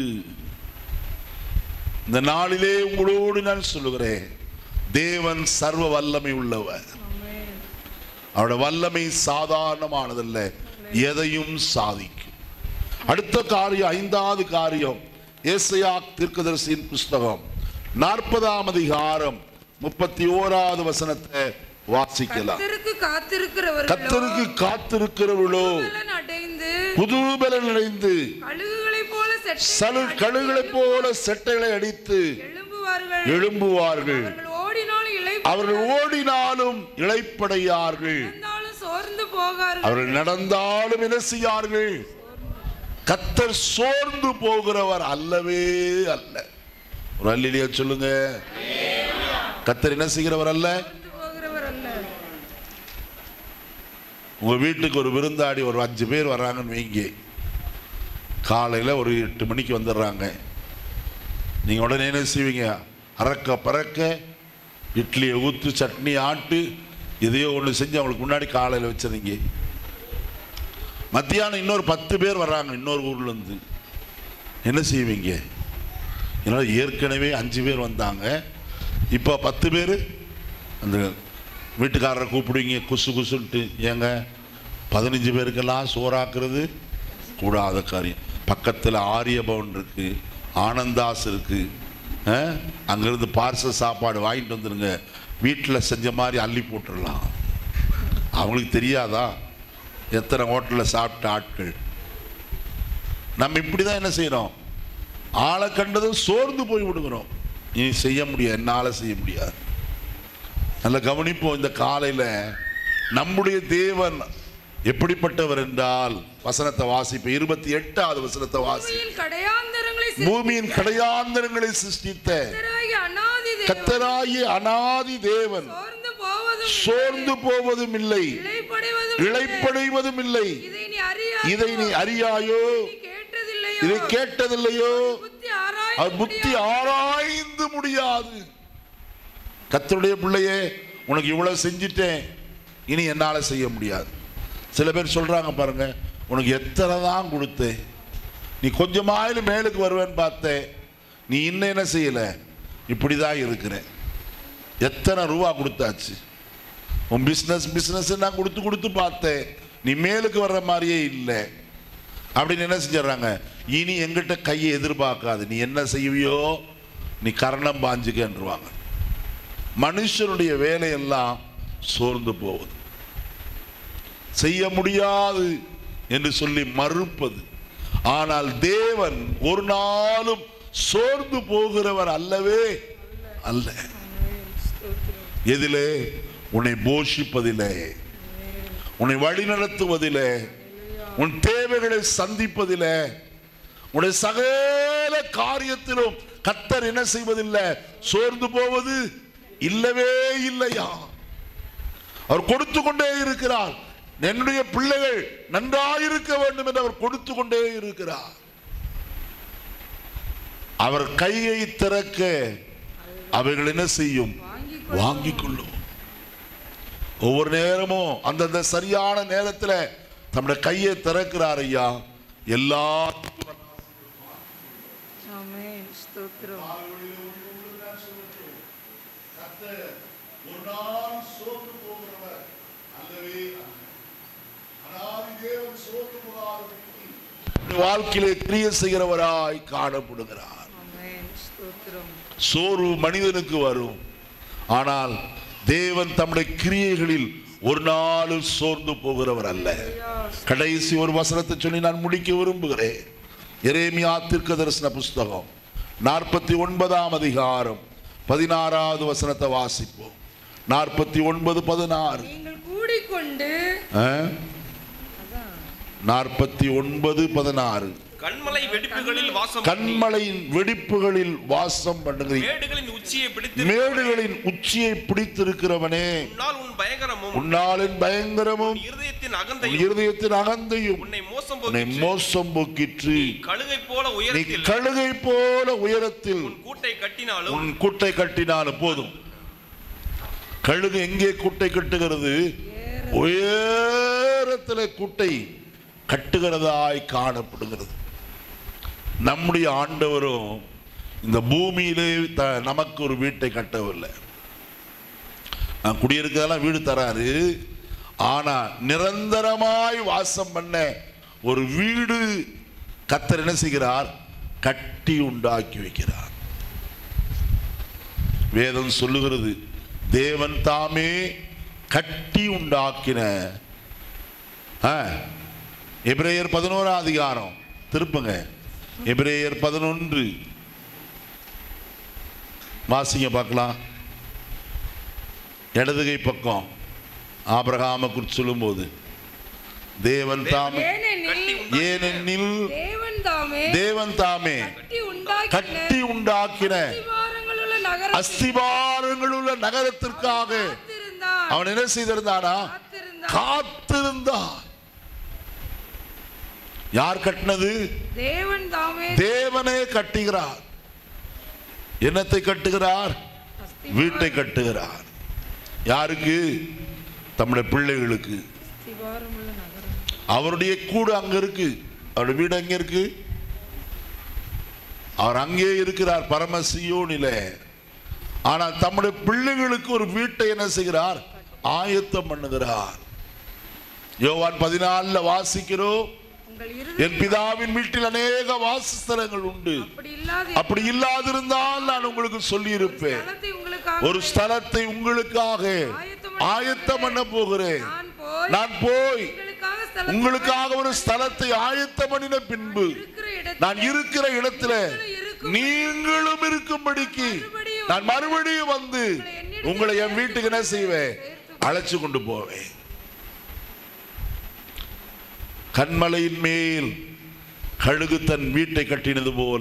இந்த நாளிலே உங்களோடு நான் சொல்லுகிறேன் தேவன் சர்வ வல்லமை உள்ளவர் அவருடைய வல்லமை சாதாரணமானதல்ல எதையும் சாதிக்கும் அடுத்த காரியம் ஐந்தாவது காரியம் ஏசையா தீர்க்கதரிசியின் புஸ்தகம் நாற்பதாம் அதிகாரம் முப்பத்தி ஓராவது வசனத்தை வாசிக்கலாம் கர்த்தருக்கு காத்திருக்கிறவர்களோ கத்தருக்கு காத்திருக்கிறவர்களோ பலன் அடைந்து புதுபலன் அடைந்து கழுகுகளைப் போல செட்டைகளை சலு அடித்து கழுகளைப் போல செட்டைகளை அடித்து எழும்புவார்கள் எழும்புவார்கள் அவர்கள் ஓடினாலும் இளை அவர்கள் ஓடினாலும் இளைப்படையார்கள் நடந்தாலும் சோர்ந்து போகார்கள் அவர்கள் நடந்தாலும் என்ன செய்யார்கள் கத்தர் சோர்ந்து போகிறவர் அல்லவே அல்ல ஒரு அல்லிலியா சொல்லுங்க கத்தர் என்ன செய்கிறவர் அல்ல சோர்ந்து போகிறவர் அல்ல உங்க வீட்டுக்கு ஒரு விருந்தாடி ஒரு அஞ்சு பேர் வர்றாங்கன்னு வைங்க காலையில ஒரு எட்டு மணிக்கு வந்துடுறாங்க நீங்க உடனே என்ன செய்வீங்க அறக்க பறக்க இட்லியை ஊத்து சட்னி ஆட்டு எதையோ ஒன்று செஞ்சு அவங்களுக்கு முன்னாடி காலையில் வச்சிருங்க மத்தியானம் இன்னொரு பத்து பேர் வர்றாங்க இன்னொரு ஊர்ல இருந்து என்ன செய்வீங்க ஏன்னா ஏற்கனவே அஞ்சு பேர் வந்தாங்க இப்போ பத்து பேர் அந்த வீட்டுக்காரரை கூப்பிடுவீங்க குசு குசுன்ட்டு ஏங்க பதினஞ்சு பேருக்கெல்லாம் சோறாக்குறது கூடாத காரியம் பக்கத்தில் ஆரியபவன் இருக்கு ஆனந்தாஸ் இருக்கு அஹ், அங்கிருந்து பார்சல் சாப்பாடு வாங்கிட்டு வந்துருங்க வீட்டில் செஞ்ச மாதிரி அள்ளி போட்டுடலாம் அவங்களுக்கு தெரியாதா எத்தனை ஹோட்டலில் சாப்பிட்ட ஆட்கள் நம்ம இப்படி தான் என்ன செய்யறோம் ஆளை கண்டதும் சோர்ந்து போய் விடுகிறோம் இனி செய்ய முடியாது என்னால் செய்ய முடியாது நல்ல கவனிப்போம் இந்த காலையில நம்முடைய தேவன் எப்படிப்பட்டவர் என்றால் வசனத்தை வாசிப்ப இருபத்தி எட்டாவது வசனத்தை வாசி பூமியின் கடையாந்தரங்களை பூமியின் கடையாந்தரங்களை சிருஷ்டித்த சித்தராகி அநாதி தேவன் கத்தராகிய அனாதி தேவன் சோர்ந்து போவதும் சோர்ந்து போவதும் இல்லை இழைப்படைவதும் இழைப்படைவதும் இல்லை இதை நீ அறியா இதை நீ அறியாயோ நீ கேட்டதில்லையோ இதை கேட்டதில்லையோ புத்தி ஆராய் அது புத்தி ஆராய்ந்து முடியாது கத்தருடைய பிள்ளையே உனக்கு இவ்வளவு செஞ்சிட்டேன் இனி என்னால செய்ய முடியாது சில பேர் சொல்றாங்க பாருங்க உனக்கு எத்தனை தான் கொடுத்தேன் நீ கொஞ்சமாயிலும் மேலுக்கு வருவேன்னு பார்த்தேன் நீ இன்னும் என்ன செய்யல இப்படிதான் இருக்கிறேன் எத்தனை ரூபா கொடுத்தாச்சு உன் பிஸ்னஸ் பிஸ்னஸ் நான் கொடுத்து கொடுத்து பார்த்தேன் நீ மேலுக்கு வர்ற மாதிரியே இல்லை அப்படின்னு என்ன செஞ்சிடறாங்க இனி எங்கிட்ட கையை எதிர்பார்க்காது நீ என்ன செய்வியோ நீ கரணம் பாஞ்சுக்கன்றுவாங்க மனுஷனுடைய வேலையெல்லாம் சோர்ந்து போவது செய்ய முடியாது என்று சொல்லி மறுப்பது ஆனால் தேவன் ஒரு நாளும் சோர்ந்து போகிறவர் அல்லவே அல்ல எதிலே உன்னை போஷிப்பதிலே உன்னை வழிநடத்துவதிலே உன் தேவைகளை சந்திப்பதிலே உன்னுடைய சகல காரியத்திலும் கத்தர் என்ன செய்வதில்லை சோர்ந்து போவது இல்லவே இல்லையா அவர் கொடுத்து கொண்டே இருக்கிறார் என்னுடைய பிள்ளைகள் நன்றாயிருக்க வேண்டும் என்று அவர் கொடுத்து கொண்டே இருக்கிறார் அவர் கையை திறக்க அவைகள் என்ன செய்யும் வாங்கிக் கொள்ளும் ஒவ்வொரு நேரமும் அந்தந்த சரியான நேரத்துல தம்முடைய கையை திறக்கிறார் ஐயா எல்லா ஆமென் ஸ்தோத்திரம் ஒரு நாள் சோர்ந்து போகிறவர் அல்லவே வாழ்க்கையிலே கிரிய செய்கிறவராய் காணப்படுகிறார் ஆமென் ஸ்தோத்திரம் சோர்வு மனிதனுக்கு வரும் ஆனால் தேவன் தம்முடைய கிரியைகளில் ஒரு நாளும் சோர்ந்து போகிறவர் அல்ல கடைசி ஒரு வசனத்தை சொல்லி நான் முடிக்க விரும்புகிறேன் எரேமியா தீர்க்க தரிசன புஸ்தகம் நாற்பத்தி ஒன்பதாம் அதிகாரம் பதினாறாவது வசனத்தை வாசிப்போம் நாற்பத்தி ஒன்பது பதினாறு நீங்கள் கூடிக்கொண்டு நாற்பத்தி ஒன்பது பதினாறு கண்மலை வெடிப்புகளில் வாசம் பண்ணி, கண்மலையின் வெடிப்புகளில் வாசம் பண்ணுகிறீர் மேடுகளின் உச்சியை பிடித்து மேடுகளின் உச்சியை பிடித்திருக்கிறவனே உன்னால் உன் பயங்கரமும் உன்னாலின் பயங்கரமும் இருதயத்தின் உன் அகந்தையும் இருதயத்தின் அகந்தையும் உன்னை மோசம் உன்னை போக்கிற்று. மோசம் போக்கிற்று கழுகை போல நீ உயரத்தில் கழுகை போல உயரத்தில் உன் கூட்டை கட்டினாலும் உன் கூட்டை கட்டினாலும் போதும் கழுகு எங்கே கூட்டை கட்டுகிறது உயரத்தில் கூட்டை கட்டுகிறதாய் காணப்படுகிறது நம்முடைய ஆண்டவரும் இந்த பூமியிலே த நமக்கு ஒரு வீட்டை கட்டவில்லை நான் குடியிருக்கிறதெல்லாம் வீடு தராரு ஆனா நிரந்தரமாய் வாசம் பண்ண ஒரு வீடு கத்தர் என்ன செய்கிறார் கட்டி உண்டாக்கி வைக்கிறார் வேதம் சொல்லுகிறது தேவன் தாமே கட்டி உண்டாக்கின ஆ, எபிரேயர் பதினோராம் அதிகாரம் திருப்புங்க எபிரேயர் பதினொன்று வாசிங்க பார்க்கலாம் இடதுகை பக்கம் ஆபிரகாம குறித்து சொல்லும்போது தேவன் தாமே ஏனெனில் ஏனெனில் தேவன் தாமே தேவன் தாமே கட்டி உண்டாக்கின கட்டி உண்டாக்கின அஸ்திபாரங்களுள்ள நகரத்தை அஸ்திபாரங்கள் உள்ள நகரத்திற்காக காத்திருந்தான். அவன் என்ன செய்திருந்தானா காத்திருந்தான். காத்திருந்தான் யார் கட்டினது தேவன் தாமே தேவனே கட்டுகிறார் என்னத்தை கட்டுகிறார் அஸ்திபாரம் வீட்டை கட்டுகிறார் யாருக்கு தம்முடைய பிள்ளைகளுக்கு அஸ்திபாரமுள்ள நகரம் அவருடைய கூடு அங்க இருக்கு அவருடைய வீடு அங்க இருக்கு அவர் அங்கே இருக்கிறார் பரமசியோனில ஆனால் தம்முடைய பிள்ளைகளுக்கு ஒரு வீட்டை என்ன செய்கிறார் ஆயத்தம் பண்ணுகிறார் யோவான் பதினாலுல வாசிக்கிறோம் உங்கள் என் இருதயம் பிதாவின் வீட்டில் அநேக வாசஸ்தலங்கள் உண்டு அப்படி இல்லாது அப்படி இல்லாதிருந்தால் நான் உங்களுக்கு சொல்லி இருப்பேன் ஸ்தலத்தை உங்களுக்காக ஒரு ஸ்தலத்தை உங்களுக்காக ஆயத்தம் பண்ண போகிறேன் நான் போய் நான் போய் உங்களுக்காக ஸ்தலத்தை உங்களுக்காக ஒரு ஸ்தலத்தை ஆயத்தம் பண்ணின பின்பு இருக்கிற இடத்தில் நான் இருக்கிற இடத்துல நீங்களும் இருக்கும்படிக்கு நான் மறுபடியும் வந்து உங்களை என் வீட்டுக்கு என்ன செய்வேன் அழைச்சு கொண்டு போவேன் கண்மலையின் மேல் கழுகு தன் வீட்டை கட்டினது போல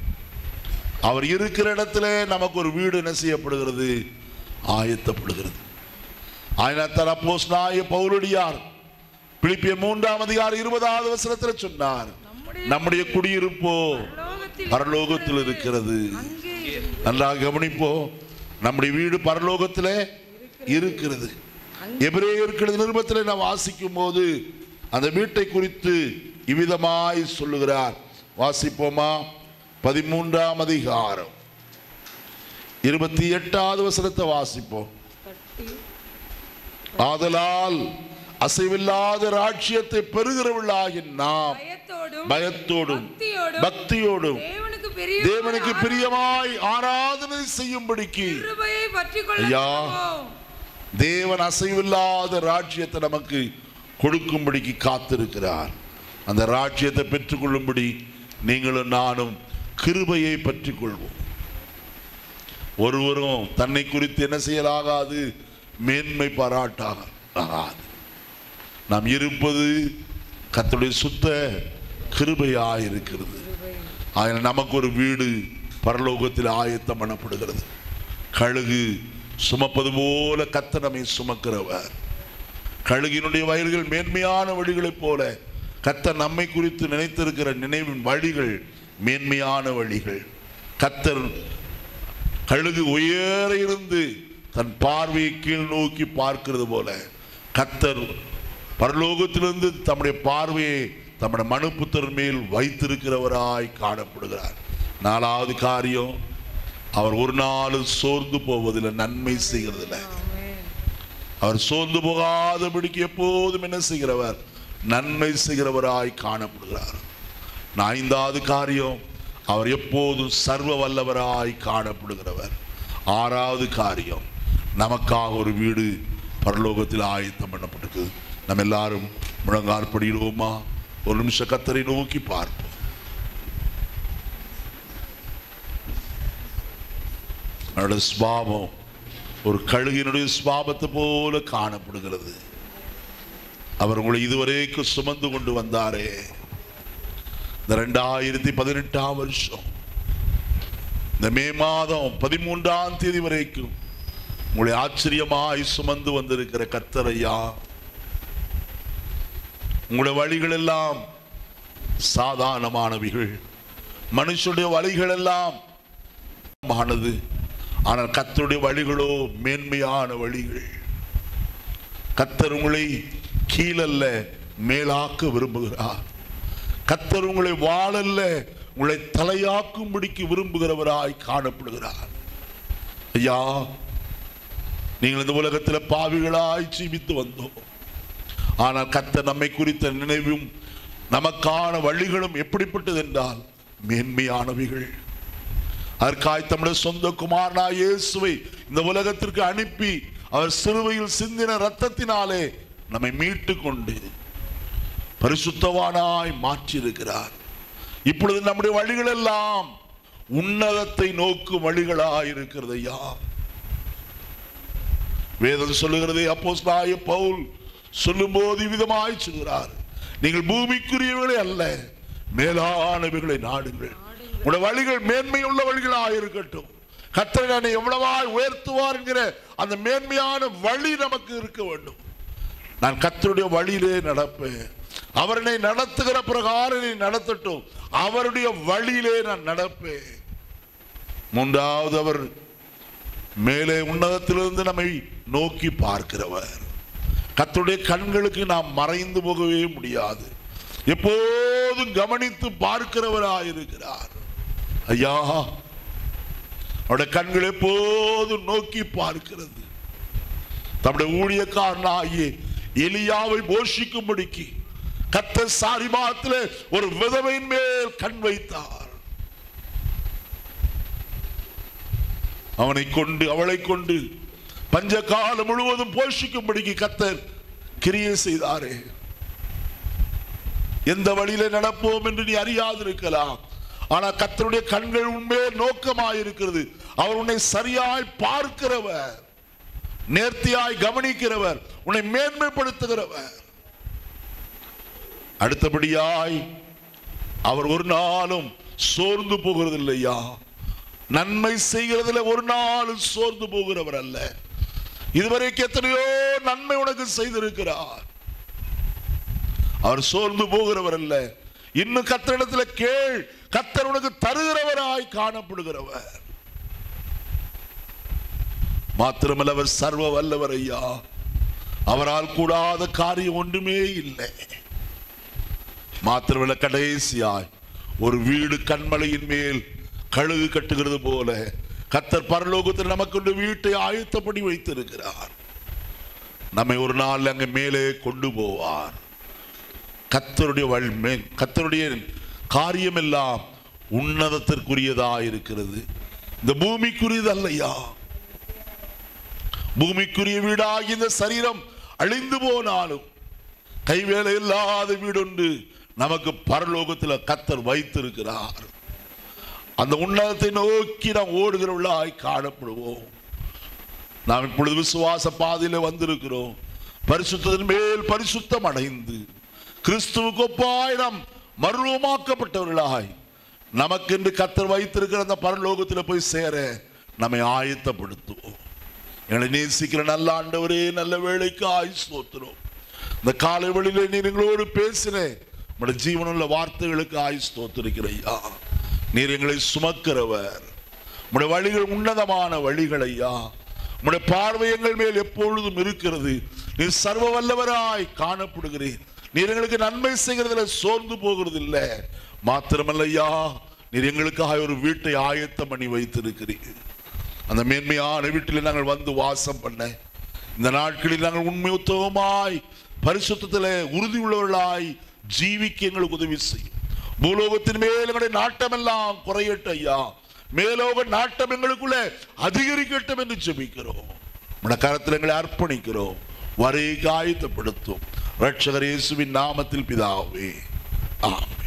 அவர் இருக்கிற இடத்துல நமக்கு ஒரு வீடு என்ன செய்யப்படுகிறது ஆயத்தப்படுகிறது ஆயினத்தார் அப்போஸ் நாய பவுலடியார் பிலிப்பிய மூன்றாம் அதிகாரம் இருபதாவது வசனத்தில் சொன்னார் நம்முடைய குடியிருப்போ பரலோகத்தில் பரலோகத்தில் இருக்கிறது அங்கே நன்றாக கவனிப்போ நம்முடைய வீடு பரலோகத்தில் இருக்கிறது எபிரேயர்கள் நிருபத்தில் நான் வாசிக்கும் போது அந்த வீட்டை குறித்து இவ்விதமாய் சொல்லுகிறார் வாசிப்போமா பதிமூன்றாம் அதிகாரம் இருபத்தி எட்டாவது வசனத்தை வாசிப்போம் கட்டி ஆதலால் அசைவில்லாத ராட்சியத்தை பெறுகிறவர்களாகி நாம் பயத்தோடும் பயத்தோடும் பக்தியோடும் பக்தியோடும் தேவனுக்கு பெரிய தேவனுக்கு பிரியமாய் ஆராதனை செய்யும்படிக்கு கிருபையை பற்றிக்கொள்ள ஐயா. கடவோம். தேவன் அசைவில்லாத ராஜ்யத்தை நமக்கு கொடுக்கும்படிக்கு காத்திருக்கிறார் அந்த ராஜ்யத்தை பெற்றுக்கொள்ளும்படி நீங்களும் நானும் கிருபையை பற்றிக் கொள்வோம் ஒருவரும் தன்னை குறித்து என்ன செய்யலாகாது மேன்மை பாராட்டாக ஆகாது நாம் இருப்பது கர்த்தருடைய சுத்த கிருபையாக இருக்கிறது ஆயிரம் நமக்கு ஒரு வீடு பரலோகத்தில் ஆயத்தம் பண்ணப்படுகிறது கழுகு சுமப்பது போல கத்த நம்மை சுமக்கிறவர் கழுகினுடைய வயல்கள் மேன்மையான வழிகளைப் போல கத்தர் நம்மை குறித்து நினைத்திருக்கிற நினைவின் வழிகள் மேன்மையான வழிகள் கத்தர் கழுகு உயர இருந்து தன் பார்வையை கீழ் நோக்கி பார்க்கிறது போல கத்தர் பரலோகத்திலிருந்து தம்முடைய பார்வையை தம்முடைய மனுப்புத்தர் மேல் வைத்திருக்கிறவராய் காணப்படுகிறார் நாலாவது காரியம் அவர் ஒரு நாளும் சோர்ந்து போவதில்லை நன்மை செய்கிறதில்லை ஆமென். அவர் சோர்ந்து போகாதபடிக்கு எப்போதும் என்ன செய்கிறவர் நன்மை செய்கிறவராய் காணப்படுகிறார் நான் ஐந்தாவது காரியம் அவர் எப்போதும் சர்வ வல்லவராய் காணப்படுகிறவர் ஆறாவது காரியம் நமக்காக ஒரு வீடு பரலோகத்தில் ஆயத்தம் பண்ணப்பட்டிருக்கு நம்ம எல்லாரும் முழங்காற்படிடுவோமா ஒரு நிமிஷம் கத்தரை நோக்கி பார்ப்போம் அவருடைய சுபாவம் ஒரு கழுகினுடைய சுபாவத்தை போல காணப்படுகிறது அவர் உங்களை இதுவரைக்கும் சுமந்து கொண்டு வந்தாரே இந்த ரெண்டாயிரத்தி பதினெட்டாம் வருஷம் இந்த மே மாதம் பதிமூன்றாம் தேதி வரைக்கும் உங்களை ஆச்சரியமாய் சுமந்து வந்திருக்கிற கர்த்தரையா உங்களுடைய வழிகள் எல்லாம் சாதாரணமானவைகள் மனுஷனுடைய வழிகள் எல்லாம் ஆனது ஆனால் கர்த்தருடைய வழிகளோ மேன்மையான வழிகள் கர்த்தர் உங்களை கீழல்ல மேலாக்க விரும்புகிறார் கர்த்தர் உங்களை வாழல்ல உங்களை தலையாக்கும்படிக்கு விரும்புகிறவராய் காணப்படுகிறார் ஐயா நீங்கள் இந்த உலகத்தில் பாவிகளாய் ஜீவித்து வந்தோம் ஆனால் கர்த்தர் நம்மை குறித்த நினைவும் நமக்கான வழிகளும் எப்படிப்பட்டது என்றால் மேன்மையானவைகள் அதற்காய் தம்முடைய சொந்த குமாரனா இயேசுவை இந்த உலகத்திற்கு அனுப்பி அவர் சிலுவையில் சிந்தின ரத்தத்தினாலே நம்மை மீட்டு கொண்டு பரிசுத்தவானாய் மாற்றியிருக்கிறார் இப்பொழுது நம்முடைய வழிகள் எல்லாம் உன்னதத்தை நோக்கும் வழிகளாய் இருக்கிறது ஐயா வேதம் சொல்லுகிறதே அப்போஸ்தலனாகிய பவுல் சொல்லும்போது விதமாய் சொல்கிறார் நீங்கள் பூமிக்குரியவர்களே அல்ல மேலானவைகளை நாடுங்கள் உடைய வழிகள் மேன்மையுள்ள வழிகளாக இருக்கட்டும் கத்தரை என்னை எவ்வளவாய் உயர்த்துவார் என்கிற அந்த மேன்மையான வழி நமக்கு இருக்க வேண்டும் நான் கத்தருடைய வழியிலே நடப்பேன் அவர் என்னை நடத்துகிற பிரகாரம் என்னை நடத்தட்டும் அவருடைய வழியிலே நான் நடப்பேன் மூன்றாவது அவர் மேலே உன்னதத்திலிருந்து நம்மை நோக்கி பார்க்கிறவர் கர்த்தருடைய கண்களுக்கு நாம் மறைந்து போகவே முடியாது எப்போதும் கவனித்து பார்க்கிறவராயிருக்கிறார் ஐயா அவருடைய கண்கள் எப்போதும் நோக்கி பார்க்கிறது தம்முடைய ஊழியக்காரனாகிய எலியாவை போஷிக்கும்படிக்கு கத்த சாரிபாத்தில் ஒரு விதவையின் மேல் கண் வைத்தார் அவனை கொண்டு அவளை கொண்டு பஞ்ச காலம் முழுவதும் போஷிக்கும்படிக்கு கத்தர் கிரியை செய்தாரே எந்த வழியில நடப்போம் என்று நீ அறியாதிருக்கலாம் ஆனா கத்தருடைய கண்கள் உண்மையே நோக்கமாயிருக்கிறது அவர் உன்னை சரியாய் பார்க்கிறவர் நேர்த்தியாய் கவனிக்கிறவர் உன்னை மேன்மைப்படுத்துகிறவர் அடுத்தபடியாய் அவர் ஒரு நாளும் சோர்ந்து போகிறதில்லையா நன்மை செய்கிறதுல ஒரு நாளும் சோர்ந்து போகிறவர் அல்ல இதுவரைக்கும் எத்தனையோ நன்மை உனக்கு செய்திருக்கிறார் அவர் சோர்ந்து போகிறவர் அல்ல இன்னும் கத்தரிடத்துல கேள் கத்தர் உனக்கு தருகிறவராய் காணப்படுகிறவர் மாத்திரமல்ல அவர் சர்வ வல்லவர் ஐயா அவரால் கூடாத காரியம் ஒன்றுமே இல்லை மாத்திரமல்ல கடைசியாய் ஒரு வீடு கண்மலையின் மேல் கழுகு கட்டுகிறது போல கத்தர் பரலோகத்தில் நமக்கு ஒரு வீட்டை ஆயத்தப்படி வைத்திருக்கிறார் நம்மை ஒரு நாள் அங்கே மேலே கொண்டு போவார் கத்தருடைய வல்மே கத்தருடைய காரியம் எல்லாம் உன்னதத்திற்குரியதா இருக்கிறது இந்த பூமிக்குரியது அல்லையா பூமிக்குரிய வீடாகி இந்த சரீரம் அழிந்து போனாலும் கைவேலை இல்லாத வீடொன்று நமக்கு பரலோகத்தில் கத்தர் வைத்திருக்கிறார் அந்த உன்னதத்தை நோக்கி நாம் ஓடுகிறவர்களாய் காணப்படுவோம் நாம் இப்பொழுது விசுவாச பாதையில வந்திருக்கிறோம் பரிசுத்தத்தின் மேல் பரிசுத்தம் அடைந்து கிறிஸ்துவுக்கு ஒப்பாய் நாம் மர்வமாக்கப்பட்டவர்களாய் நமக்கென்று கத்தர் வைத்திருக்கிற அந்த பரலோகத்தில் போய் சேர நம்மை ஆயத்தப்படுத்துவோம் எங்களை நேசிக்கிற நல்ல ஆண்டவரே நல்ல வேலைக்கு ஆயுஸ் ஸ்தோத்திரம் இந்த காலை வழியில நீர் எங்களோடு பேசினேன் உங்களுடைய ஜீவனுள்ள வார்த்தைகளுக்கு ஆயுஸ் ஸ்தோத்திருக்கிறையா நீர் எங்களை சுமக்கிறவர் உங்களுடைய வழிகள் உன்னதமான வழிகள் ஐயா உங்களுடைய பார்வை எங்கள் மேல் எப்பொழுதும் இருக்கிறது நீர் சர்வ வல்லவராய் காணப்படுகிறீர் நீர் எங்களுக்கு நன்மை செய்கிறதுல சோர்ந்து போகிறது இல்லை மாத்திரமல்ல ஐயா நீர் எங்களுக்காக ஒரு வீட்டை ஆயத்தம் பண்ணி வைத்திருக்கிறீர் அந்த மேன்மையான வீட்டில் நாங்கள் வந்து வாசம் பண்ண இந்த நாட்களில் நாங்கள் உண்மையுத்தவமாய் பரிசுத்தத்தில் உறுதி உள்ளவர்களாய் ஜீவிக்க எங்களுக்கு உதவி செய்யும் பூலோகத்தின் மேல் எங்களுடைய நாட்டமெல்லாம் குறையட்டும் ஐயா மேலோக நாட்டம் எங்களுக்குள்ள அதிகரிக்கட்டும் என்று ஜெபிக்கிறோம் உடைய கரத்தில் எங்களை அர்ப்பணிக்கிறோம் வரை காயத்தப்படுத்தும் ரட்சகர் இயேசுவின் நாமத்தில் பிதாவே ஆம்